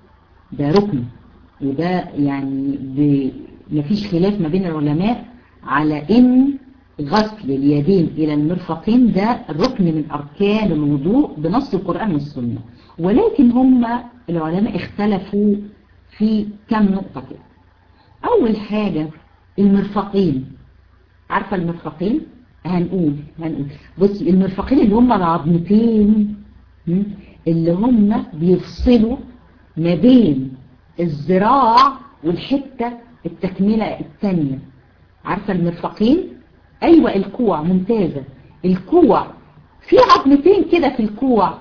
ده ركن وده يعني ب... مفيش خلاف ما بين العلماء على ان غسل اليدين الى المرفقين ده ركن من اركان الوضوء بنص القرآن والسنة ولكن هم العلماء اختلفوا في كم نقطة كده اول حاجة المرفقين عارفة المرفقين هنقول هنقول بصي المرفقين اللي هم العظمتين اللي هم بيفصلوا ما بين الذراع والحتة التكملة الثانية عارفة المرفقين ايوه الكوع ممتازة الكوع في عظمتين كده في الكوع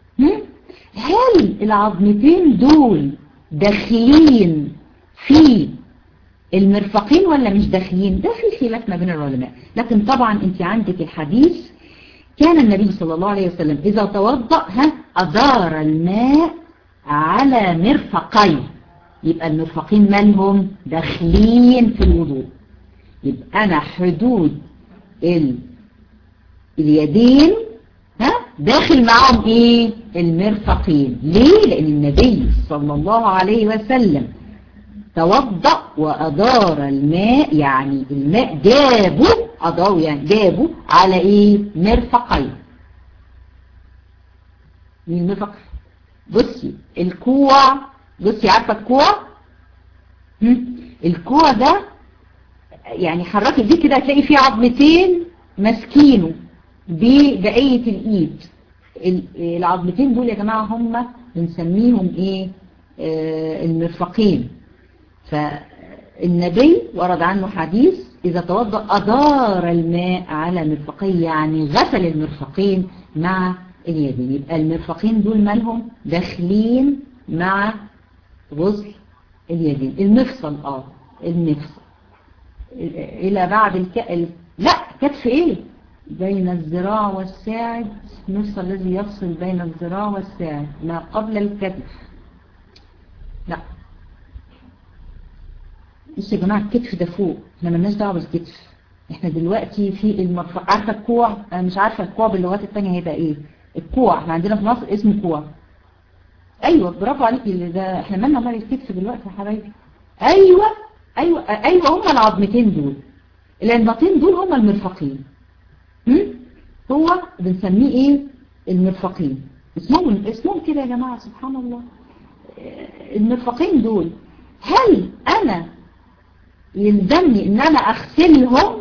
هل العظمتين دول داخلين في المرفقين ولا مش داخلين ده في خلاف ما بين العلماء لكن طبعا انت عندك الحديث كان النبي صلى الله عليه وسلم اذا توضأ ها ادار الماء على مرفقين يبقى المرفقين مالهم داخلين في الوضوء يبقى انا حدود ال... اليدين ها داخل معهم ايه المرفقين ليه لان النبي صلى الله عليه وسلم توضأ وأدار الماء يعني الماء جابه أداره يعني جابه على إيه مرفقين مين المرفق بصي الكوع بصي عارفة الكوع الكوع ده يعني حركي دي كده هتلاقي فيه عظمتين ماسكينه ببقية الإيد العظمتين دول يا جماعة هم بنسميهم إيه آه المرفقين فالنبي ورد عنه حديث إذا توضأ أدار الماء على مرفقين يعني غسل المرفقين مع اليدين يبقى المرفقين دول مالهم داخلين مع غسل اليدين المفصل اه المفصل إلى بعد الك... ال... لا كتف إيه بين الذراع والساعد المفصل الذي يفصل بين الذراع والساعد ما قبل الكتف لا بصوا يا جماعة الكتف ده فوق احنا مالناش دعوه بالكتف احنا دلوقتي في المرفق عارفة الكوع انا مش عارفة الكوع باللغات التانية هيبقى ايه الكوع احنا عندنا في مصر اسمه كوع ايوه برافو عليكي ده احنا مالنا مال الكتف دلوقتي يا حبايبي ايوه ايوه ايوه هم العظمتين دول العظمتين دول هم المرفقين هم؟ هو بنسميه ايه المرفقين اسمهم اسمهم كده يا جماعة سبحان الله المرفقين دول هل انا يلزمني ان انا اغسلهم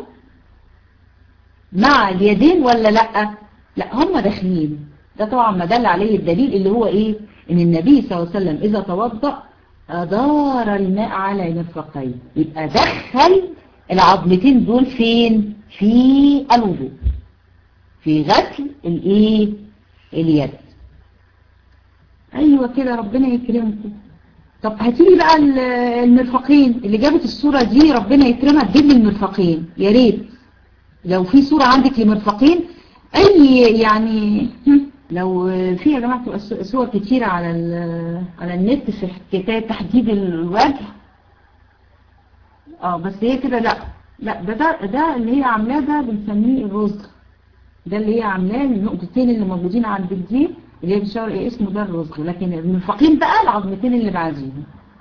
مع اليدين ولا لا لا هم داخلين ده طبعا ما دل عليه الدليل اللي هو ايه ان النبي صلى الله عليه وسلم اذا توضأ ادار الماء على مرفقيه يبقى دخل العظمتين دول فين في الوضوء في غسل الايه اليد ايوه كده ربنا يكرمكم طب هاتيلي بقى المرفقين اللي جابت الصورة دي ربنا يكرمها تجيب لي المرفقين يا ريت لو في صورة عندك لمرفقين اي يعني لو في يا جماعة صور كتيرة على على النت في حكاية تحديد الوجه اه بس هي كده لا لا ده ده, ده اللي هي عاملاه ده بنسميه الرزق ده اللي هي عاملاه النقطتين اللي موجودين عند دي اللي هي بتشاور ايه اسمه ده الرزق لكن المرفقين بقى العظمتين اللي بعديهم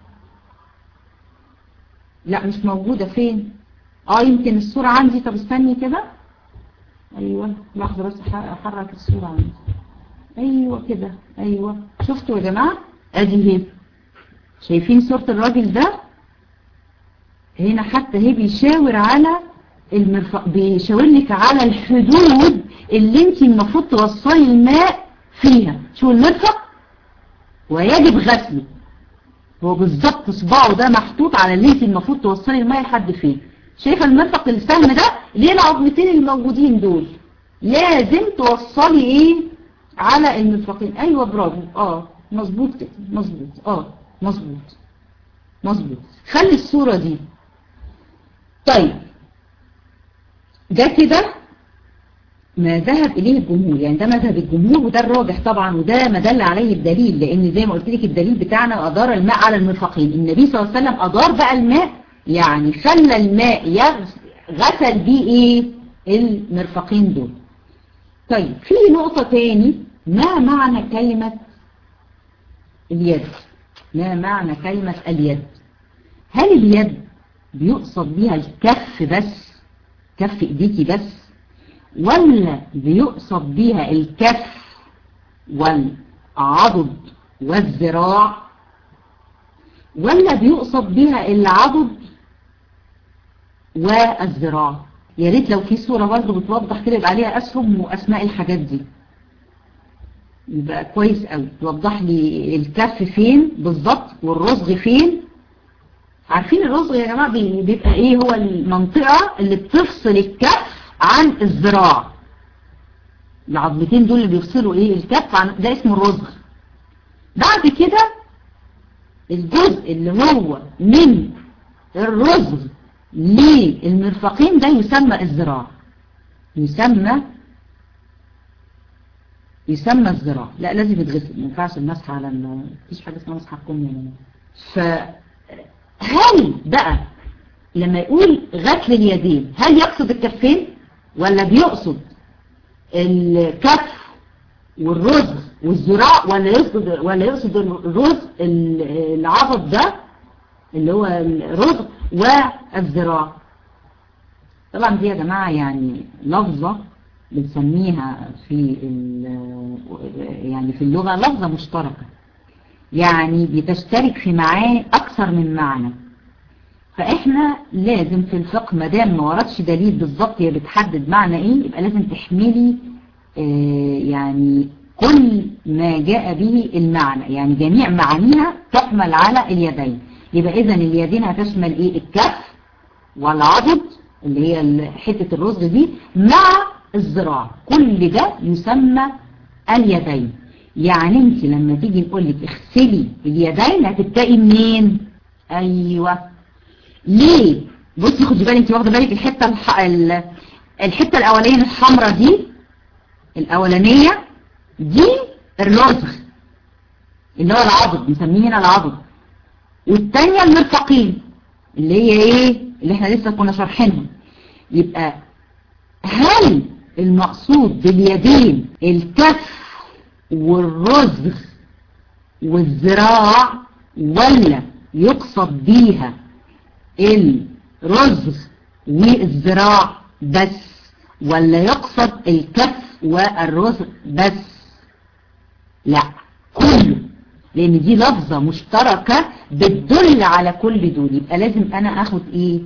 لا مش موجودة فين اه يمكن الصورة عندي طب استني كده ايوه لحظة بس احرك الصورة عندي ايوه كده ايوه شفتوا يا جماعة ادي هي شايفين صورة الراجل ده هنا حتى هي بيشاور على المرفق بيشاور لك على الحدود اللي انت المفروض توصلي الماء فيها شو المرفق ويجب غسله هو بالظبط صباعه ده محطوط على اللي انت المفروض توصلي الماء لحد فين شايفه المرفق السهم ده ليه العظمتين الموجودين دول لازم توصلي ايه على المرفقين ايوه برافو اه مظبوط كده مظبوط اه مظبوط مظبوط خلي الصورة دي طيب ده كده ما ذهب إليه الجمهور يعني ده مذهب الجمهور وده الراجح طبعا وده ما دل عليه الدليل لأن زي ما قلت لك الدليل بتاعنا أدار الماء على المرفقين النبي صلى الله عليه وسلم أدار بقى الماء يعني خلى الماء غسل بيه إيه المرفقين دول طيب في نقطة تاني ما معنى كلمة اليد ما معنى كلمة اليد هل اليد بيقصد بيها الكف بس كف ايديكي بس ولا بيقصد بيها الكف والعضد والذراع ولا بيقصد بيها العضد والذراع يا ريت لو في صورة برضه بتوضح كده يبقى عليها أسهم وأسماء الحاجات دي يبقى كويس قوي توضح لي الكف فين بالظبط والرزغ فين عارفين الرزغ يا جماعة بيبقى ايه هو المنطقة اللي بتفصل الكف عن الذراع العظمتين دول اللي بيفصلوا ايه الكف عن ده اسمه الرزغ بعد كده الجزء اللي هو من الرزغ للمرفقين ده يسمى الذراع يسمى يسمى الذراع لا لازم يتغسل ما ينفعش المسح على مفيش حاجه اسمها مسح الكم يعني فهل بقى لما يقول غسل اليدين هل يقصد الكفين ولا بيقصد الكف والرزق والذراع ولا يقصد ولا يقصد الرزق العضد ده اللي هو الرزق والذراع طبعا دي يا جماعة يعني لفظة بنسميها في يعني في اللغة لفظة مشتركة يعني بتشترك في معاني أكثر من معنى فإحنا لازم في الفقه ما دام ما وردش دليل بالظبط هي بتحدد معنى إيه يبقى لازم تحملي آه يعني كل ما جاء به المعنى يعني جميع معانيها تحمل على اليدين يبقى إذا اليدين هتشمل إيه الكف والعضد اللي هي حتة الرزق دي مع الذراع كل ده يسمى اليدين يعني انت لما تيجي نقول لك اغسلي اليدين هتبدأي منين ايوه ليه بصي خدي بالك انت واخده بالك الحته الح... الحته الاولانيه الحمراء دي الاولانيه دي الرزغ اللي هو العضد بنسميه هنا العضد والثانيه المرفقين اللي هي ايه اللي احنا لسه كنا شارحينها يبقى هل المقصود باليدين الكف والرزغ والذراع ولا يقصد بيها الرزغ والذراع بس ولا يقصد الكف والرزغ بس لا كله لان دي لفظة مشتركة بتدل على كل دول يبقى لازم انا اخد ايه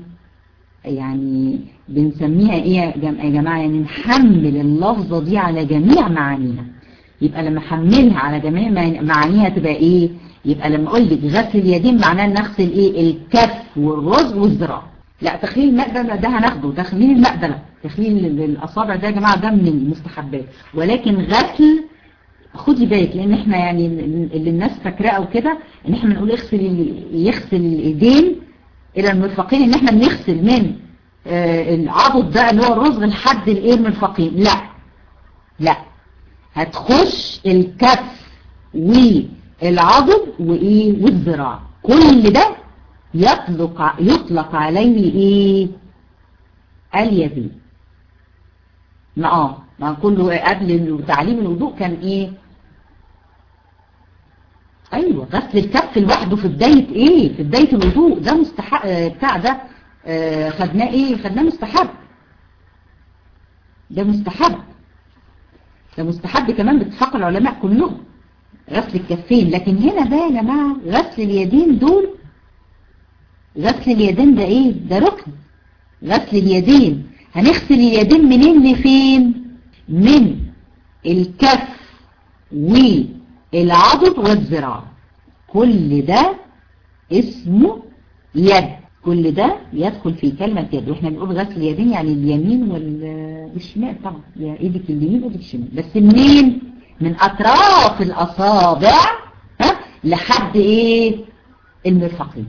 يعني بنسميها ايه يا جماعة يعني نحمل اللفظة دي على جميع معانيها يبقى لما احملها على جميع معانيها تبقى ايه يبقى لما اقول لك غسل اليدين معناه ان اغسل ايه الكف والرز والذراع لا تخليل المقدلة ده هناخده تخليل المقدلة تخليل الاصابع ده يا جماعة ده من المستحبات ولكن غسل خدي بالك لان احنا يعني اللي الناس فاكراه او كده ان احنا بنقول اغسل يغسل الايدين الى المرفقين ان احنا بنغسل من آه العضد ده اللي هو الرزغ لحد الايه المرفقين لا لا هتخش الكف والعضد وايه والذراع كل ده يطلق يطلق عليه ايه اليدين ما اه ما كله قبل تعليم الوضوء كان ايه ايوه غسل الكف لوحده في بداية ايه في بداية الوضوء ده مستحق بتاع ده آه خدناه ايه خدناه مستحب ده مستحب ده مستحب كمان باتفاق العلماء كلهم غسل الكفين لكن هنا ده يا جماعة غسل اليدين دول غسل اليدين ده ايه ده ركن غسل اليدين هنغسل اليدين منين لفين من الكف والعضد والذراع كل ده اسمه يد كل ده يدخل في كلمة يد واحنا بنقول غسل اليدين يعني اليمين والشمال طبعا يعني ايدك اليمين وايدك الشمال بس منين من اطراف الاصابع ها لحد ايه المرفقين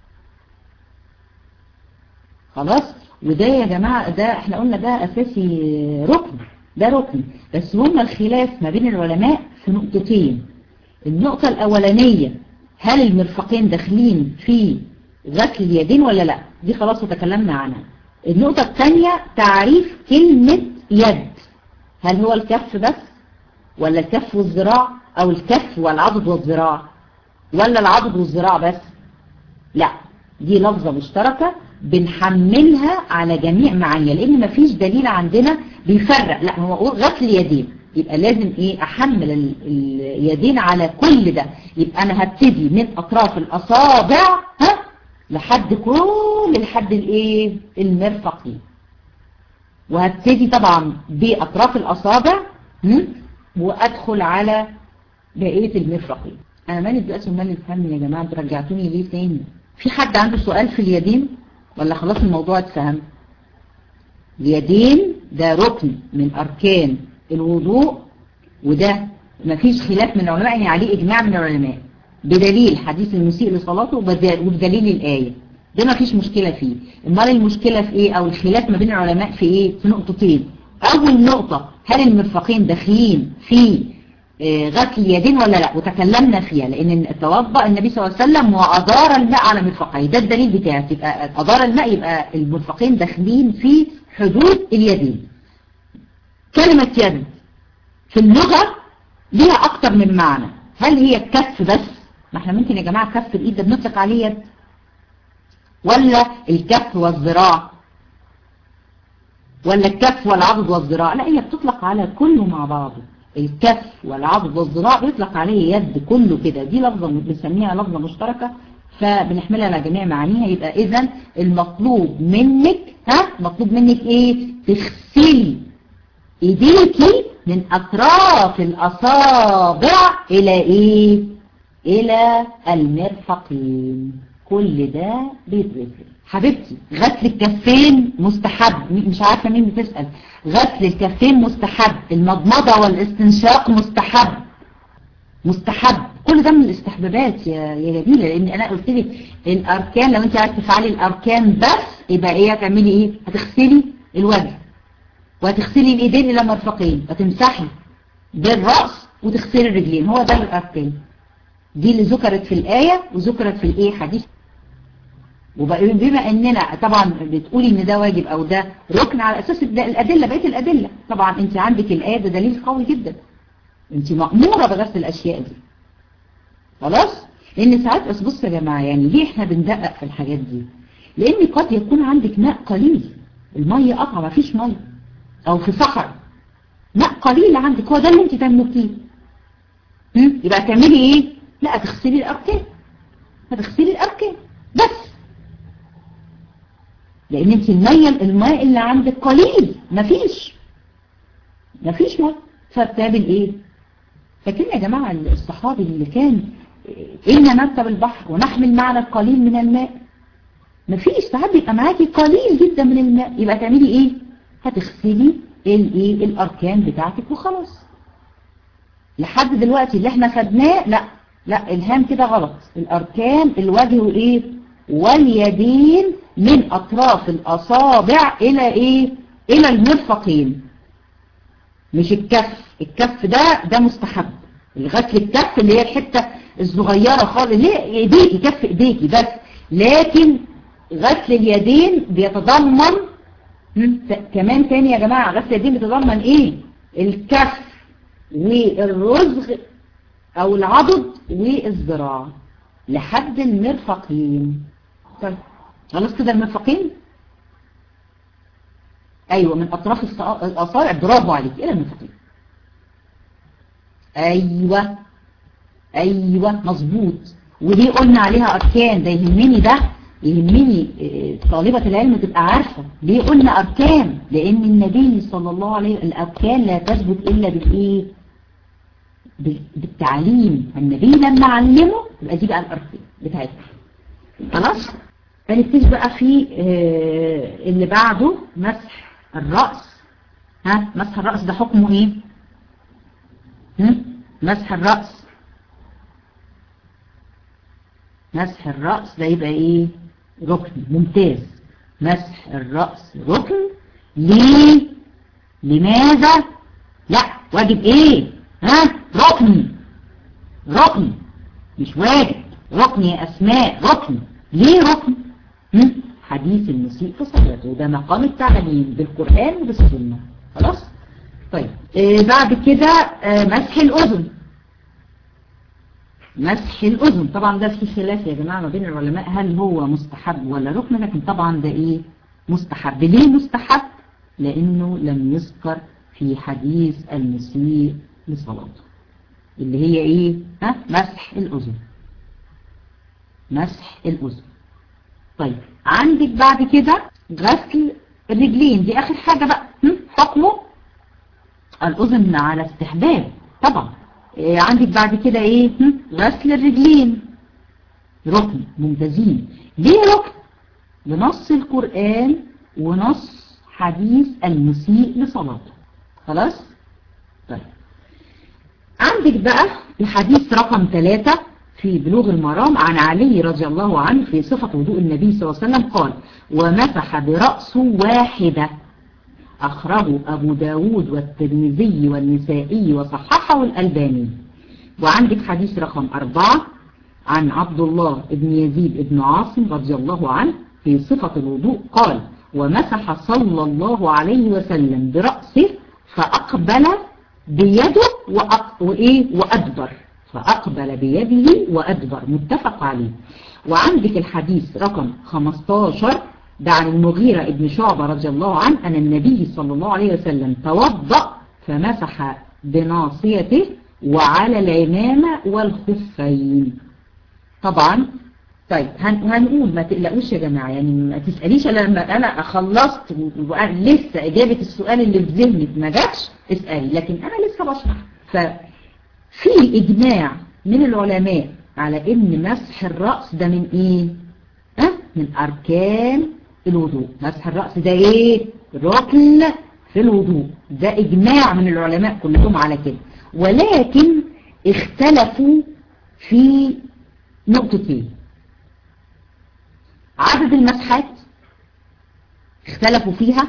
خلاص وده يا جماعة ده احنا قلنا ده اساسي ركن ده ركن بس هما الخلاف ما بين العلماء في نقطتين النقطة الاولانية هل المرفقين داخلين في غسل اليدين ولا لا دي خلاص تكلمنا عنها النقطة الثانية تعريف كلمة يد هل هو الكف بس ولا الكف والذراع او الكف والعضد والذراع ولا العضد والذراع بس لا دي لفظة مشتركة بنحملها على جميع معانيها لان مفيش دليل عندنا بيفرق لا هو غسل اليدين يبقى لازم ايه احمل اليدين على كل ده يبقى انا هبتدي من اطراف الاصابع ها لحد كل لحد الايه المرفقين وهبتدي طبعا باطراف الاصابع وادخل على بقيه المرفقين انا مالي دلوقتي مالي الفهم يا جماعه انتوا رجعتوني ليه تاني في حد عنده سؤال في اليدين ولا خلاص الموضوع اتفهم اليدين ده ركن من اركان الوضوء وده مفيش خلاف من العلماء يعني عليه اجماع من العلماء بدليل حديث المسيء لصلاته وبدليل الآية ده مفيش مشكلة فيه امال المشكلة في ايه او الخلاف ما بين العلماء في ايه في نقطتين اول نقطة هل المرفقين داخلين في غسل اليدين ولا لا وتكلمنا فيها لان توضأ النبي صلى الله عليه وسلم وأدار الماء على مرفقيه ده الدليل بتاعه يبقى أدار الماء يبقى المرفقين داخلين في حدود اليدين كلمة يد في اللغة ليها أكتر من معنى هل هي الكف بس ما احنا ممكن يا جماعة كف الإيد ده بنطلق عليه يد ولا الكف والذراع ولا الكف والعضد والذراع لا هي بتطلق على كله مع بعضه الكف والعضد والذراع بيطلق عليه يد كله كده دي لفظة بنسميها لفظة مشتركة فبنحملها على جميع معانيها يبقى اذا المطلوب منك ها مطلوب منك ايه تغسلي ايديكي من اطراف الاصابع الى ايه الى المرفقين كل ده بيتغسل حبيبتي غسل الكفين مستحب مش عارفة مين بتسأل غسل الكفين مستحب المضمضة والاستنشاق مستحب مستحب كل ده من الاستحبابات يا يا جميلة لان انا قلت لك الاركان لو انت عايزه تفعلي الاركان بس يبقى ايه هتعملي ايه هتغسلي الوجه وهتغسلي الايدين الى مرفقين وتمسحي بالراس وتغسلي الرجلين هو ده الاركان دي اللي ذكرت في الايه وذكرت في الايه حديث وبما اننا طبعا بتقولي ان ده واجب او ده ركن على اساس الادله بقيه الادله طبعا انت عندك الايه ده دليل قوي جدا انت مأمورة بغسل الاشياء دي خلاص لان ساعات بس بص يا جماعة يعني ليه احنا بندقق في الحاجات دي لان قد يكون عندك ماء قليل المية قطع ما فيش مية او في صحر ماء قليل عندك هو ده اللي انت تملكيه يبقى تعملي ايه لا تغسلي الاركان هتغسلي الاركان بس لان انت المية الماء اللي عندك قليل مفيش مفيش ماء فبتعمل ايه فاكرين يا جماعة الصحابي اللي كان إنا نركب البحر ونحمل معنا القليل من الماء مفيش ساعات بيبقى معاكي قليل جدا من الماء يبقى تعملي ايه هتغسلي الايه الاركان بتاعتك وخلاص لحد دلوقتي اللي احنا خدناه لا لا الهام كده غلط الاركان الوجه وايه واليدين من اطراف الاصابع الى ايه الى المرفقين مش الكف الكف ده ده مستحب الغسل الكف اللي هي الحتة الصغيرة خالص ليه ايديكي كف ايديكي بس لكن غسل اليدين بيتضمن كمان تاني يا جماعة غسل اليدين بيتضمن ايه الكف والرزغ او العضد والذراع لحد المرفقين طيب خلاص كده المرفقين ايوه من اطراف الاصابع برافو عليك الى المرفقين ايوه ايوه مظبوط ودي قلنا عليها اركان ده يهمني ده يهمني طالبة العلم تبقى عارفة ليه قلنا اركان لان النبي صلى الله عليه وسلم الاركان لا تثبت الا بالايه بالتعليم النبي لما علمه يبقى دي بقى الاركان بتاعتنا خلاص هنبتدي بقى في اللي بعده مسح الرأس ها مسح الرأس ده حكمه ايه مسح الرأس مسح الرأس ده يبقى ايه ركن ممتاز مسح الرأس ركن ليه لماذا لا واجب ايه ها ركن ركن مش واجب ركن يا اسماء ركن ليه ركن حديث المسيء في صلاته ده مقام التعليم بالقرآن وبالسنة خلاص طيب آه بعد كده آه مسح الأذن مسح الأذن طبعا ده في خلاف يا جماعة ما بين العلماء هل هو مستحب ولا ركن لكن طبعا ده ايه مستحب ليه مستحب لانه لم يذكر في حديث المسيء لصلاته اللي هي ايه ها مسح الأذن مسح الأذن طيب عندك بعد كده غسل الرجلين دي اخر حاجة بقى حكمه الأذن على استحباب طبعا إيه عندك بعد كده ايه غسل الرجلين ركن ممتازين ليه ركن لنص القرآن ونص حديث المسيء لصلاته خلاص طيب عندك بقى الحديث رقم ثلاثة في بلوغ المرام عن علي رضي الله عنه في صفة وضوء النبي صلى الله عليه وسلم قال ومسح برأسه واحدة أخرجه أبو داود والترمذي والنسائي وصححه الألباني وعندك حديث رقم أربعة عن عبد الله بن يزيد بن عاصم رضي الله عنه في صفة الوضوء قال ومسح صلى الله عليه وسلم برأسه فأقبل بيده وأق... وإيه وأدبر فأقبل بيده وأدبر متفق عليه وعندك الحديث رقم 15 ده عن المغيرة ابن شعبة رضي الله عنه أن النبي صلى الله عليه وسلم توضأ فمسح بناصيته وعلى العمامة والخفين طبعا طيب هنقول ما تقلقوش يا جماعة يعني ما تسأليش لما أنا خلصت لسه إجابة السؤال اللي في ذهنك ما جاتش اسألي لكن أنا لسه بشرح ففي إجماع من العلماء على إن مسح الرأس ده من إيه؟ أه؟ من أركان الوضوء مسح الرأس ده إيه؟ ركن في الوضوء ده إجماع من العلماء كلهم على كده ولكن اختلفوا في نقطتين عدد المسحات اختلفوا فيها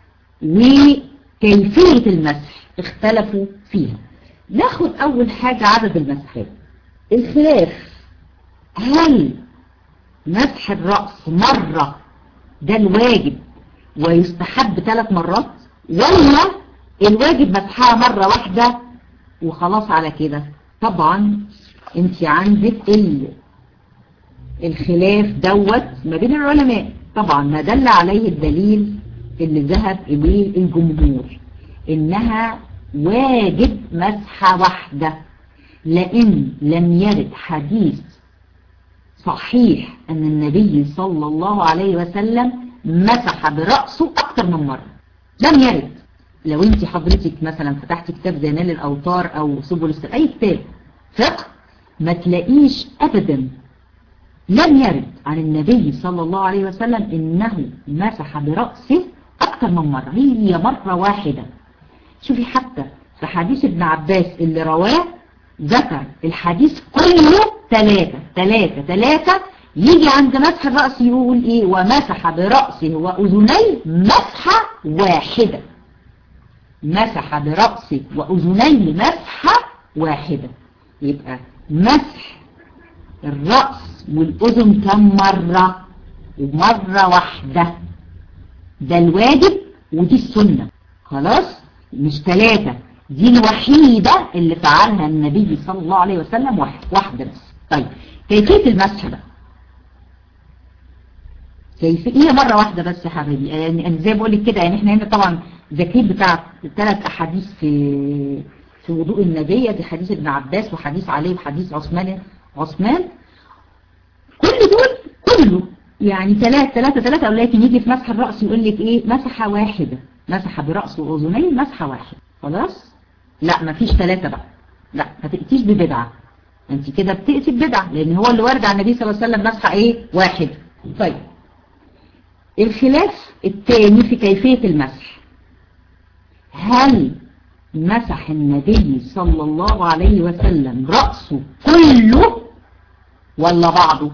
وكيفية المسح اختلفوا فيها ناخد أول حاجة عدد المسحات الخلاف هل مسح الرأس مرة ده الواجب ويستحب ثلاث مرات ولا الواجب مسحها مرة واحدة وخلاص على كده طبعا انت عندك ال الخلاف دوت ما بين العلماء طبعا ما دل عليه الدليل اللي ذهب اليه الجمهور انها واجب مسحة واحدة لان لم يرد حديث صحيح ان النبي صلى الله عليه وسلم مسح برأسه اكتر من مرة لم يرد لو انت حضرتك مثلا فتحت كتاب زي نال الاوتار او سبل السلام اي كتاب فقه ما تلاقيش ابدا لم يرد عن النبي صلى الله عليه وسلم انه مسح برأسه اكتر من مرة هي مرة واحدة شوفي حتى في حديث ابن عباس اللي رواه ذكر الحديث كله ثلاثة ثلاثة ثلاثة يجي عند مسح الرأس يقول ايه ومسح برأسه وأذنيه مسحة واحدة مسح برأسه وأذنيه مسحة واحدة يبقى مسح الرأس والأذن كم مرة ومرة واحدة ده الواجب ودي السنة خلاص مش ثلاثة دي الوحيدة اللي فعلها النبي صلى الله عليه وسلم واحدة بس طيب كيفية المسح بقى كيف هي مرة واحدة بس يا حبيبي يعني انا زي بقول لك كده يعني احنا هنا طبعا ذكير بتاع الثلاث احاديث في في وضوء النبي دي حديث ابن عباس وحديث علي وحديث عثمان عثمان كل دول كله يعني ثلاثة ثلاثة ثلاثة ولكن يجي في مسح الرأس يقول لك ايه مسحة واحدة مسح برأسه وأذنيه مسحة واحدة خلاص لا مفيش ثلاثة بقى لا ما تأتيش ببدعة انت كده بتأتي ببدعة لان هو اللي ورد عن النبي صلى الله عليه وسلم مسحة ايه واحد طيب الخلاف الثاني في كيفية المسح هل مسح النبي صلى الله عليه وسلم رأسه كله ولا بعضه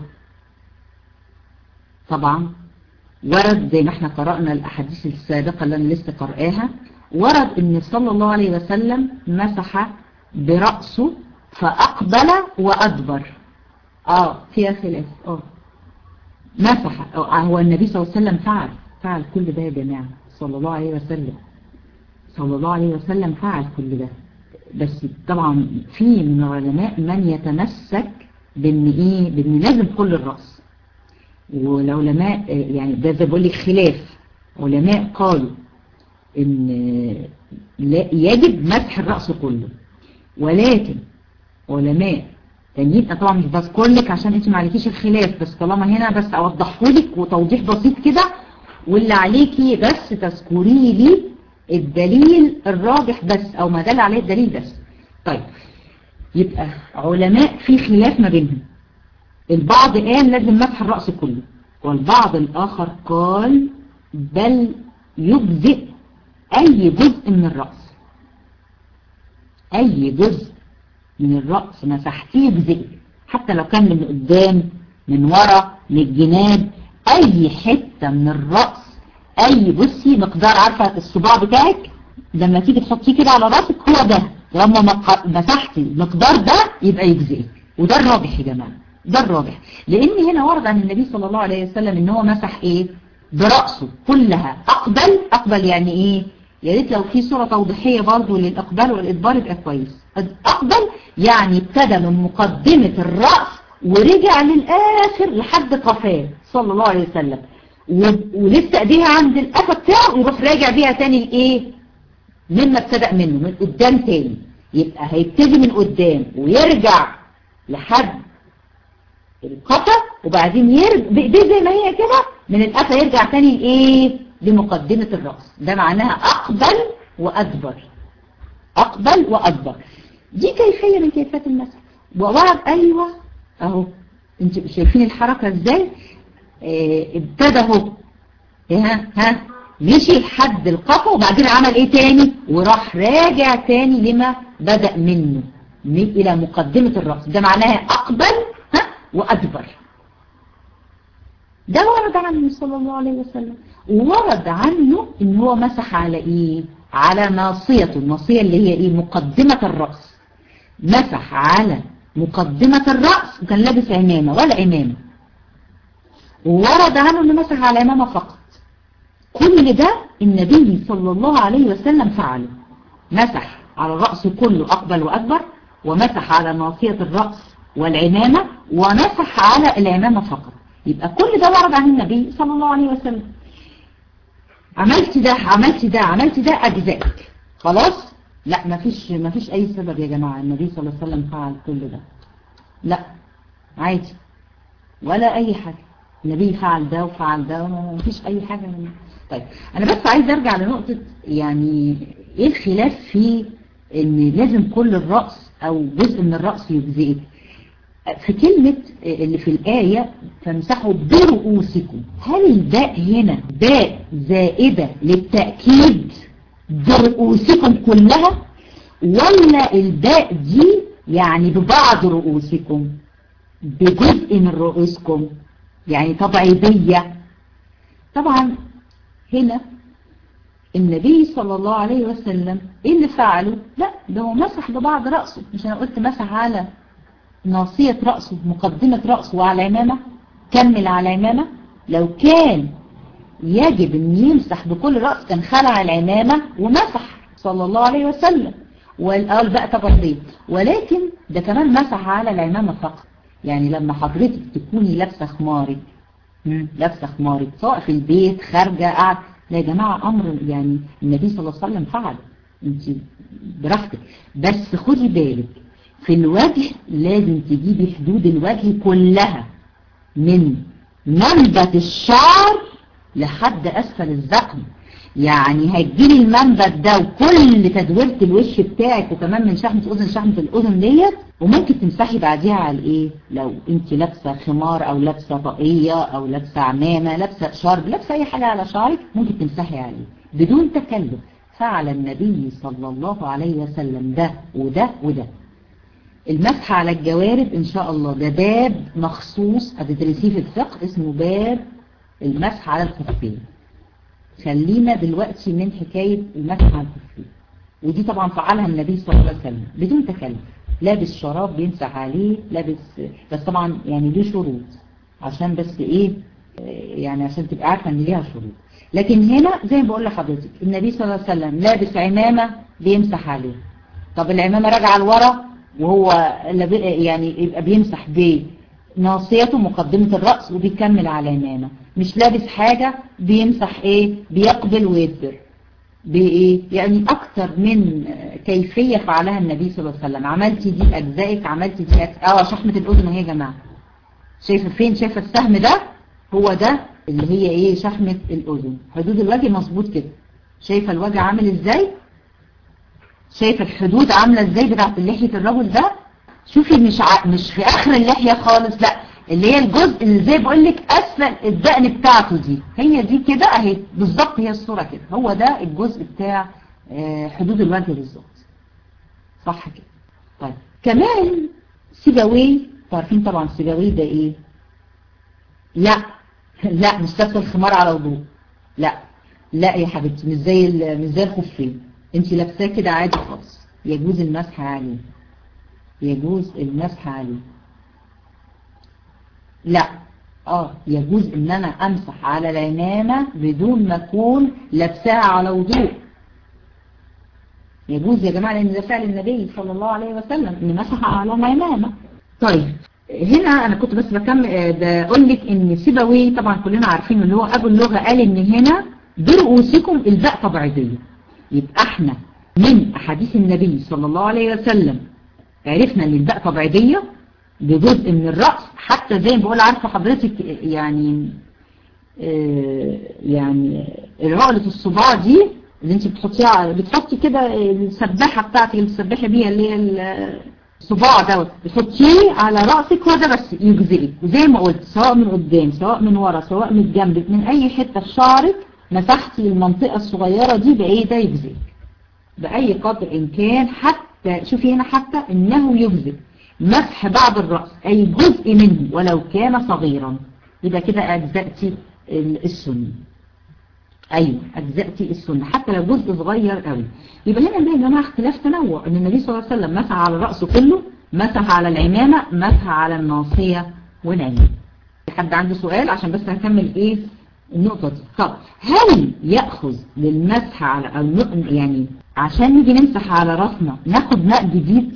طبعا ورد زي ما احنا قرأنا الأحاديث السابقة اللي أنا لسه قرآها ورد ان صلى الله عليه وسلم مسح برأسه فأقبل وأدبر اه فيها خلاف اه مسح هو النبي صلى الله عليه وسلم فعل فعل كل ده يا جماعة صلى الله عليه وسلم صلى الله عليه وسلم فعل كل ده بس طبعا في من العلماء من يتمسك بان ايه بان لازم كل الرأس والعلماء يعني ده زي بقول لك خلاف علماء قالوا ان لا يجب مسح الرأس كله ولكن علماء تانيين طبعا مش بذكر لك عشان انت ما عليكيش الخلاف بس طالما هنا بس اوضحه لك وتوضيح بسيط كده واللي عليكي بس تذكري لي الدليل الراجح بس او ما دل عليه الدليل بس طيب يبقى علماء في خلاف ما بينهم البعض قال لازم مسح الرأس كله والبعض الآخر قال بل يجزئ أي جزء من الرأس أي جزء من الرأس مسحتيه يجزئ حتى لو كان من قدام من ورا من الجناب أي حتة من الرأس أي بصي مقدار عارفة الصباع بتاعك لما تيجي تحطيه كده على راسك هو ده لما مسحتي المقدار ده يبقى يجزئك وده الراجح يا جماعه ده الراجح لان هنا ورد عن النبي صلى الله عليه وسلم ان هو مسح ايه برأسه كلها اقبل اقبل يعني ايه يا ريت لو في صورة توضيحية برضه للاقبال والادبار يبقى كويس اقبل يعني ابتدى من مقدمة الرأس ورجع للاخر لحد قفاه صلى الله عليه وسلم ولسه ايديها عند القفا بتاعه يروح راجع بيها تاني لايه مما ابتدأ منه من قدام تاني يبقى هيبتدي من قدام ويرجع لحد القفا وبعدين يرجع بايديه زي ما هي كده من القفا يرجع تاني لايه لمقدمة الرأس ده معناها اقبل وادبر اقبل وادبر دي كيفية من كيفيات المسح ووعد ايوه اهو انتوا شايفين الحركة ازاي اه ابتدى اهو ها ها مشي لحد القفا وبعدين عمل ايه تاني وراح راجع تاني لما بدأ منه الى مقدمة الرأس ده معناها اقبل ها وادبر ده ورد عنه صلى الله عليه وسلم وورد عنه ان هو مسح على ايه على ناصيته الناصية اللي هي ايه مقدمة الرأس مسح على مقدمة الرأس وكان لابس عمامة ولا عمامة وورد عنه انه مسح على عمامة فقط كل ده النبي صلى الله عليه وسلم فعله مسح على الرأس كله أقبل وأكبر ومسح على ناصية الرأس والعمامة ومسح على العمامة فقط يبقى كل ده ورد عن النبي صلى الله عليه وسلم عملت ده عملت ده عملت ده أجزائك خلاص لا مفيش مفيش أي سبب يا جماعة النبي صلى الله عليه وسلم فعل كل ده لا عادي ولا أي حاجة النبي فعل ده وفعل ده ومفيش أي حاجة منه طيب أنا بس عايز أرجع لنقطة يعني إيه الخلاف في إن لازم كل الرأس أو جزء من الرأس يجزئك في كلمة اللي في الآية فامسحوا برؤوسكم هل الباء هنا باء زائدة للتأكيد برؤوسكم كلها ولا الباء دي يعني ببعض رؤوسكم بجزء من رؤوسكم يعني تبعيضية طبعا هنا النبي صلى الله عليه وسلم ايه اللي فعله لا ده هو مسح ببعض رأسه مش انا قلت مسح على ناصية رأسه مقدمة رأسه وعلى العمامة كمل على العمامة لو كان يجب ان يمسح بكل رأس كان خلع العمامة ومسح صلى الله عليه وسلم والقال بقى تبطيط ولكن ده كمان مسح على العمامة فقط يعني لما حضرتك تكوني لابسه خمارك لابسه خمارك سواء في البيت خارجه قاعد لا يا جماعة أمر يعني النبي صلى الله عليه وسلم فعل انت براحتك بس خدي بالك في الوجه لازم تجيبي حدود الوجه كلها من منبت الشعر لحد أسفل الذقن يعني هتجيلي المنبت ده وكل تدويرة الوش بتاعك وكمان من شحمة الأذن شحمة الأذن ديت وممكن تمسحي بعديها على الايه لو انت لابسه خمار او لابسه طاقية او لابسه عمامة لابسه شارب لابسه اي حاجة على شعرك ممكن تمسحي عليه بدون تكلف فعل النبي صلى الله عليه وسلم ده وده وده المسح على الجوارب ان شاء الله ده باب مخصوص هتدرسيه في الفقه اسمه باب المسح على الخفين خلينا دلوقتي من حكاية المسح على الخفين ودي طبعا فعلها النبي صلى الله عليه وسلم بدون تكلف لابس شراب بيمسح عليه لابس بس طبعا يعني ليه شروط عشان بس ايه يعني عشان تبقى عارفه ان ليها شروط لكن هنا زي ما بقول لحضرتك النبي صلى الله عليه وسلم لابس عمامه بيمسح عليه طب العمامة راجعة لورا وهو يعني يبقى بيمسح بناصيته مقدمة الرأس وبيكمل على العمامة مش لابس حاجة بيمسح ايه بيقبل ويدبر بايه يعني اكتر من كيفية فعلها النبي صلى الله عليه وسلم عملتي دي اجزائك عملتي دي أجزائك. اه شحمة الاذن اهي يا جماعة شايفة فين شايفة السهم ده هو ده اللي هي ايه شحمة الاذن حدود الوجه مظبوط كده شايفة الوجه عامل ازاي شايفة الحدود عاملة ازاي بتاعت لحية الرجل ده شوفي مش ع... مش في اخر اللحية خالص لا اللي هي الجزء اللي زي بقول لك اسفل الدقن بتاعته دي هي دي كده اهي بالظبط هي الصورة كده هو ده الجزء بتاع حدود الوجه بالظبط صح كده طيب كمان سيباوي عارفين طبعا سيباوي ده ايه لا لا مش لابسه الخمار على وضوء لا لا يا حبيبتي مش زي مش زي الخفين انت لابساه كده عادي خالص يجوز المسح عليه يجوز المسح عليه لا اه يجوز ان انا امسح على العمامة بدون ما اكون لابساها على وضوء يجوز يا جماعة لان ده فعل النبي صلى الله عليه وسلم ان مسح على العمامة طيب هنا انا كنت بس بكمل بقول لك ان سيبوي طبعا كلنا عارفين ان هو ابو اللغة قال ان هنا برؤوسكم الباء طبيعية يبقى احنا من احاديث النبي صلى الله عليه وسلم عرفنا ان الباء طبيعية بجزء من الرأس حتى زي ما بقول عارفة حضرتك يعني اه يعني عقلة الصباع دي اللي انت بتحطيها بتحطي كده السباحة بتاعتك اللي بتسبحي بيها اللي هي الصباع دوت بتحطيه على رأسك هو ده بس يجزئك وزي ما قلت سواء من قدام سواء من ورا سواء من الجنب من اي حتة في شعرك مسحتي المنطقة الصغيرة دي بأي ده يجزئك بأي قدر إن كان حتى شوفي هنا حتى إنه يجزئ مسح بعض الرأس أي جزء منه ولو كان صغيرا يبقى كده أجزأتي السنة أيوة أجزأتي السنة حتى لو جزء صغير قوي يبقى هنا ده يا جماعة اختلاف تنوع إن النبي صلى الله عليه وسلم مسح على الرأس كله مسح على العمامة مسح على الناصية والعمامة حد عنده سؤال عشان بس هكمل إيه النقطة دي طب هل يأخذ للمسح على أو يعني عشان نيجي نمسح على رأسنا ناخد ماء جديد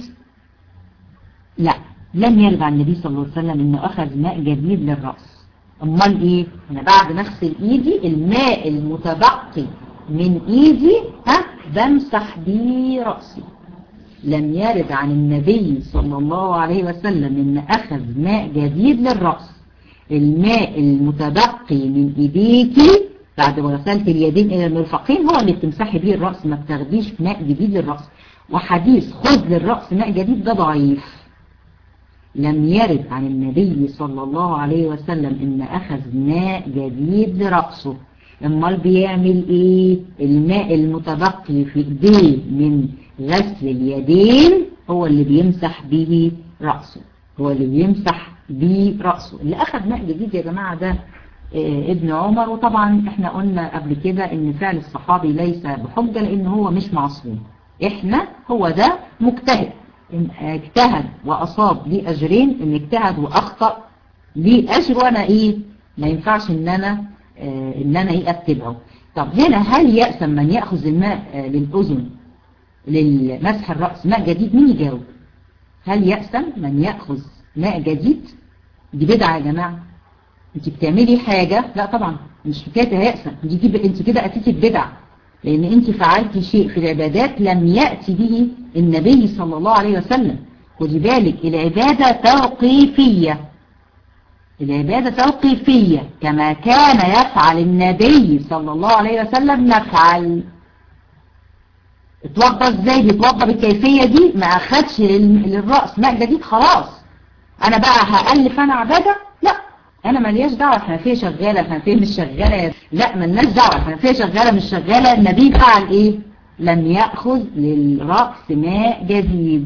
لا لم يرد عن النبي صلى الله عليه وسلم انه اخذ ماء جديد للرأس امال ايه انا بعد ما اغسل ايدي الماء المتبقي من ايدي ها بمسح بيه رأسي لم يرد عن النبي صلى الله عليه وسلم ان اخذ ماء جديد للرأس الماء المتبقي من ايديكي بعد ما غسلت اليدين الى المرفقين هو اللي بتمسحي بيه الرأس ما بتاخديش ماء جديد للرأس وحديث خذ للرأس ماء جديد ده ضعيف لم يرد عن النبي صلى الله عليه وسلم ان اخذ ماء جديد لرأسه امال بيعمل ايه الماء المتبقي في ايديه من غسل اليدين هو اللي بيمسح به رأسه هو اللي بيمسح به رأسه اللي اخذ ماء جديد يا جماعة ده اه ابن عمر وطبعا احنا قلنا قبل كده ان فعل الصحابي ليس بحجة لان هو مش معصوم احنا هو ده مجتهد ان اجتهد واصاب لي اجرين ان اجتهد واخطأ لي اجر وانا ايه ما ينفعش ان انا اه ان انا ايه اتبعه طب هنا هل يأسم من يأخذ الماء اه للأذن للمسح الرأس ماء جديد مين يجاوب هل يأسم من يأخذ ماء جديد دي بدعة يا جماعة انت بتعملي حاجة لا طبعا مش حكاية هيأسم انت كده اتيتي ببدعة لان انت فعلتي شيء في العبادات لم يأتي به النبي صلى الله عليه وسلم خدي بالك العبادة توقيفية العبادة توقيفية كما كان يفعل النبي صلى الله عليه وسلم نفعل اتوضى ازاي بيتوضى بالكيفية دي ما اخدش للرأس ماء جديد خلاص انا بقى هألف انا عبادة لا انا مالياش دعوه الحنفيه شغاله الحنفيه مش شغاله لا مالناش دعوه الحنفيه شغاله مش شغاله النبي فعل ايه لم ياخذ للراس ماء جديد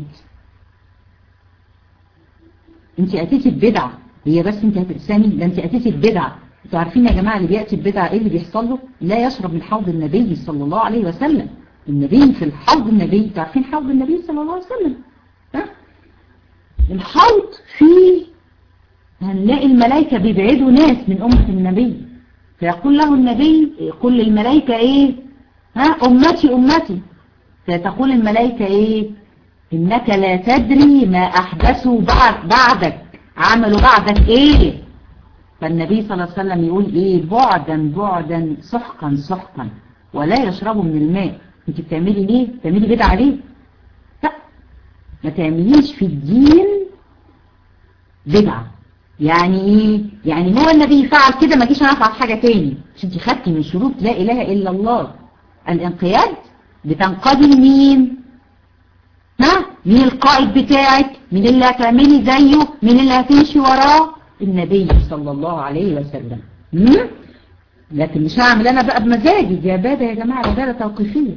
انت اتيتي ببدعه هي بس انت هتقسمي ده انت اتيتي ببدعه انتوا عارفين يا جماعه اللي بياتي ببدعه ايه اللي بيحصل له لا يشرب من حوض النبي صلى الله عليه وسلم النبي في الحوض النبي انتوا عارفين حوض النبي صلى الله عليه وسلم ها الحوض فيه هنلاقي الملائكة بيبعدوا ناس من أمة النبي فيقول له النبي يقول للملائكة ايه ها أمتي أمتي فتقول الملائكة ايه إنك لا تدري ما أحدثوا بعد بعدك عملوا بعدك إيه فالنبي صلى الله عليه وسلم يقول إيه بعدا بعدا سحقا سحقا ولا يشربوا من الماء انت بتعملي ليه بتعملي بدعة ليه لا ما تعمليش في الدين بدعة يعني ايه يعني هو النبي فعل كده ما جيش انا افعل حاجة تاني مش انت خدتي من شروط لا اله الا الله الانقياد بتنقضي مين ها مين القائد بتاعك مين اللي هتعملي زيه مين اللي هتمشي وراه النبي صلى الله عليه وسلم مم؟ لكن مش هعمل انا بقى بمزاجي دي عبادة يا جماعة عبادة توقيفية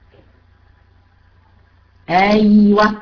ايوه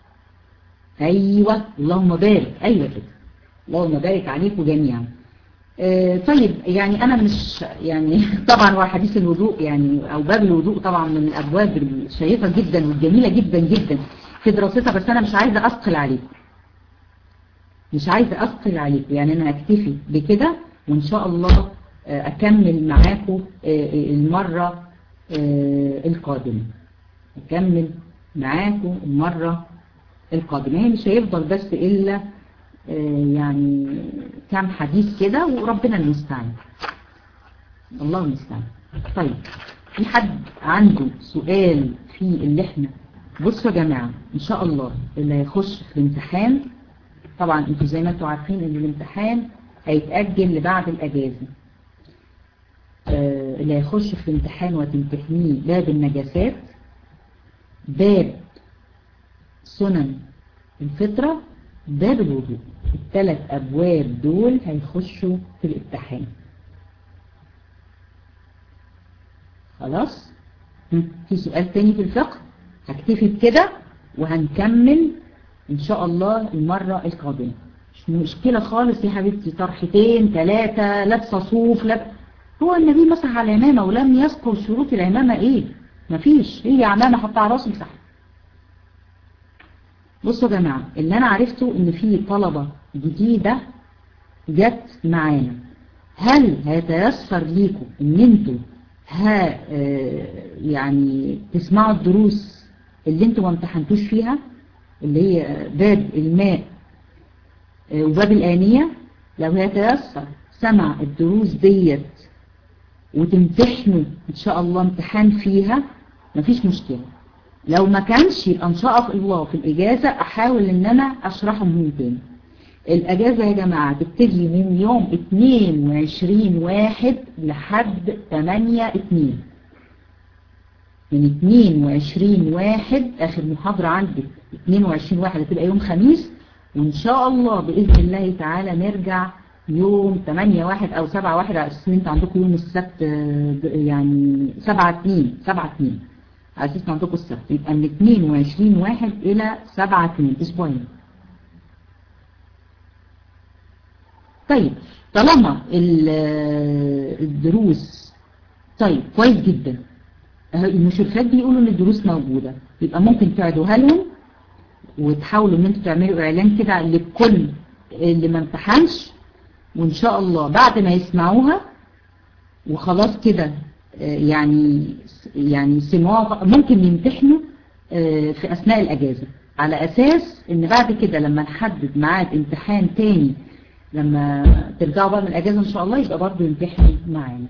ايوه اللهم بارك ايوه كده اللهم بارك عليكم جميعا آه طيب يعني انا مش يعني طبعا هو حديث الوضوء يعني او باب الوضوء طبعا من الابواب الشيقة جدا والجميلة جدا جدا في دراستها بس انا مش عايزة اثقل عليكم مش عايزة اثقل عليكم يعني انا هكتفي بكده وان شاء الله اكمل معاكم المرة القادمة اكمل معاكم المرة القادمة هي مش هيفضل بس الا يعني كام حديث كده وربنا المستعان الله المستعان طيب في حد عنده سؤال في اللي احنا بصوا يا جماعة ان شاء الله اللي هيخش في الامتحان طبعا انتوا زي ما انتوا عارفين ان الامتحان هيتأجل لبعد الاجازة آه اللي هيخش في الامتحان وتمتحنيه باب النجاسات باب سنن الفطرة باب الوضوء الثلاث أبواب دول هيخشوا في الامتحان خلاص في سؤال تاني في الفقه هكتفي بكده وهنكمل إن شاء الله المرة القادمة مش مشكلة خالص يا حبيبتي طرحتين ثلاثة لابسة صوف لب... هو النبي مسح على العمامة ولم يذكر شروط العمامة ايه مفيش هي عمامة حطها على راسه مسح بصوا يا جماعة اللي انا عرفته ان في طلبة جديدة جت معانا هل هيتيسر ليكم ان انتوا ها يعني تسمعوا الدروس اللي انتوا ما امتحنتوش فيها اللي هي باب الماء وباب الآنية لو هيتيسر سمع الدروس ديت وتمتحنوا ان شاء الله امتحان فيها مفيش مشكلة لو ما كانش يبقى ان شاء الله في الاجازة احاول ان انا اشرحهم من تاني الاجازة يا جماعة تبتدي من يوم 22 واحد لحد 8 2 من 22 واحد اخر محاضرة عندك 22 واحد هتبقى يوم خميس وان شاء الله باذن الله تعالى نرجع يوم 8 واحد او 7 واحد على اساس ان انت عندكم يوم السبت يعني 7 2 7 2 على اساس ان عندكم السبت يبقى من 22 واحد الى 7 2 اسبوعين طيب طالما الدروس طيب كويس جدا المشرفات بيقولوا ان الدروس موجودة يبقى ممكن تعدوها لهم وتحاولوا ان انتوا تعملوا اعلان كده لكل اللي ما امتحنش وان شاء الله بعد ما يسمعوها وخلاص كده يعني يعني سمعوها ممكن يمتحنوا في اثناء الاجازة على اساس ان بعد كده لما نحدد ميعاد امتحان تاني لما ترجعوا بقى من الاجازة ان شاء الله يبقى برضه يمتحنوا معانا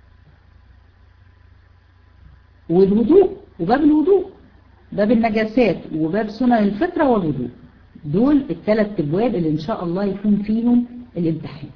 والوضوء وباب الوضوء باب النجاسات وباب سنن الفطرة والوضوء دول الثلاث ابواب اللي ان شاء الله يكون فيهم الامتحان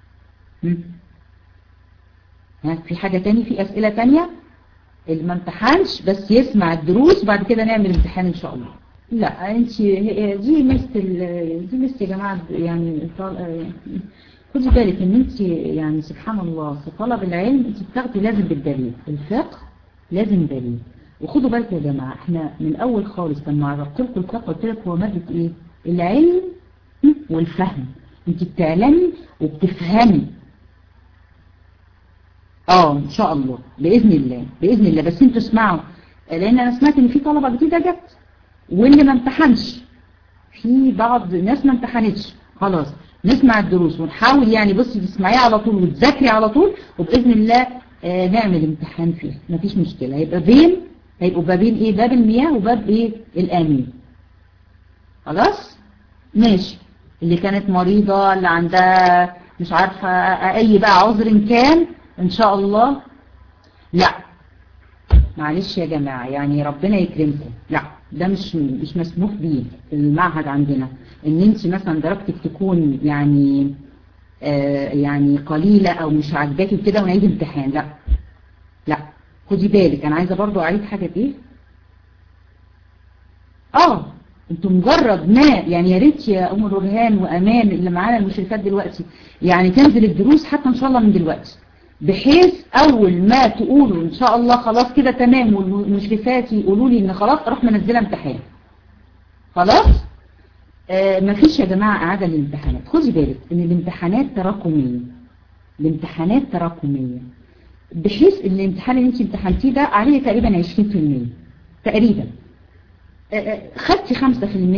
ها في حاجة تاني في اسئلة تانية اللي ما امتحنش بس يسمع الدروس وبعد كده نعمل امتحان ان شاء الله لا انت دي مثل دي مثل يا جماعة يعني خدي بالك ان انت يعني سبحان الله في طلب العلم انت بتاخدي لازم بالدليل الفقه لازم دليل وخدوا بالكم يا جماعة احنا من اول خالص لما عرفت لكم الفقه قلت لك هو مادة ايه العلم والفهم انت بتعلمي وبتفهمي اه ان شاء الله باذن الله باذن الله بس انتوا اسمعوا لان انا سمعت ان في طلبة جديدة جت واللي ما امتحنش في بعض ناس ما امتحنتش خلاص نسمع الدروس ونحاول يعني بصي تسمعيها على طول وتذاكري على طول وباذن الله آه نعمل امتحان فيه مفيش مشكلة هيبقى بين هيبقوا بابين ايه باب المياه وباب ايه الامين خلاص ماشي اللي كانت مريضة اللي عندها مش عارفة اي بقى عذر كان ان شاء الله لا معلش يا جماعة يعني ربنا يكرمكم لا ده مش مش مسموح بيه في المعهد عندنا ان انت مثلا درجتك تكون يعني آه يعني قليلة او مش عاجباكي كده ونعيد امتحان لا لا خدي بالك انا عايزة برضو اعيد حاجة ايه اه انتوا مجرد ما يعني يا ريت يا ام رهان وامان اللي معانا المشرفات دلوقتي يعني تنزل الدروس حتى ان شاء الله من دلوقتي بحيث اول ما تقولوا ان شاء الله خلاص كده تمام والمشرفات يقولوا لي ان خلاص اروح منزله امتحان خلاص آه مفيش يا جماعه اعاده للامتحانات خدي بالك ان الامتحانات تراكميه الامتحانات تراكميه بحيث ان الامتحان اللي انت امتحنتيه ده عليه تقريبا 20% تقريبا خدتي 5% 10% 19%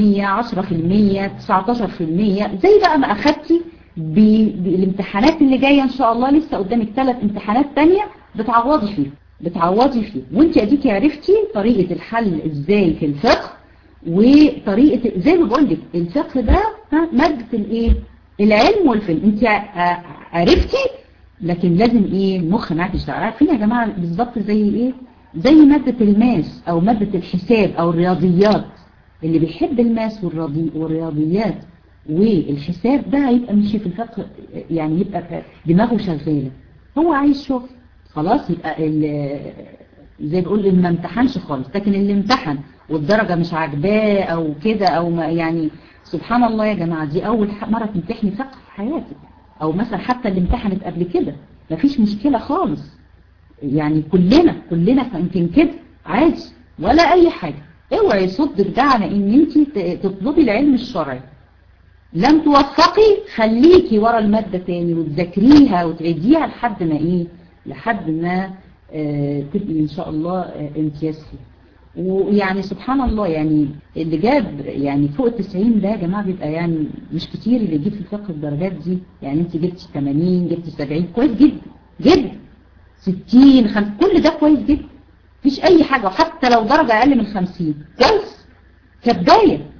زي بقى ما اخدتي بالامتحانات اللي جاية ان شاء الله لسه قدامك ثلاث امتحانات تانية بتعوضي فيه بتعوضي فيه وانت اديكي عرفتي طريقة الحل ازاي في الفقه وطريقة زي ما بقول لك الفقه ده مادة الايه العلم والفهم انت عرفتي لكن لازم ايه مخ معاك يشتغل عارفين يا جماعة بالظبط زي ايه زي مادة الماس او مادة الحساب او الرياضيات اللي بيحب الماس والرياضيات والحساب ده هيبقى ماشي في الفقه يعني يبقى دماغه شغالة هو عايز شغل خلاص يبقى زي بقول اللي ما امتحنش خالص لكن اللي امتحن والدرجة مش عاجباه او كده او ما يعني سبحان الله يا جماعة دي اول مرة تمتحني فقه في حياتك او مثلا حتى اللي امتحنت قبل كده مفيش مشكلة خالص يعني كلنا كلنا فيمكن كده عادي ولا اي حاجة اوعي يصدق ده على ان انت تطلبي العلم الشرعي لم توفقي خليكي ورا المادة تاني وتذاكريها وتعيديها لحد ما ايه لحد ما آه تبقي ان شاء الله آه امتياز فيها ويعني سبحان الله يعني اللي جاب يعني فوق التسعين ده يا جماعة بيبقى يعني مش كتير اللي يجيب في الفقه الدرجات دي يعني انت جبتي 80 جبتي 70 كويس جدا جدا 60 خمس كل ده كويس جدا مفيش اي حاجة وحتى لو درجة اقل من 50 كويس كبداية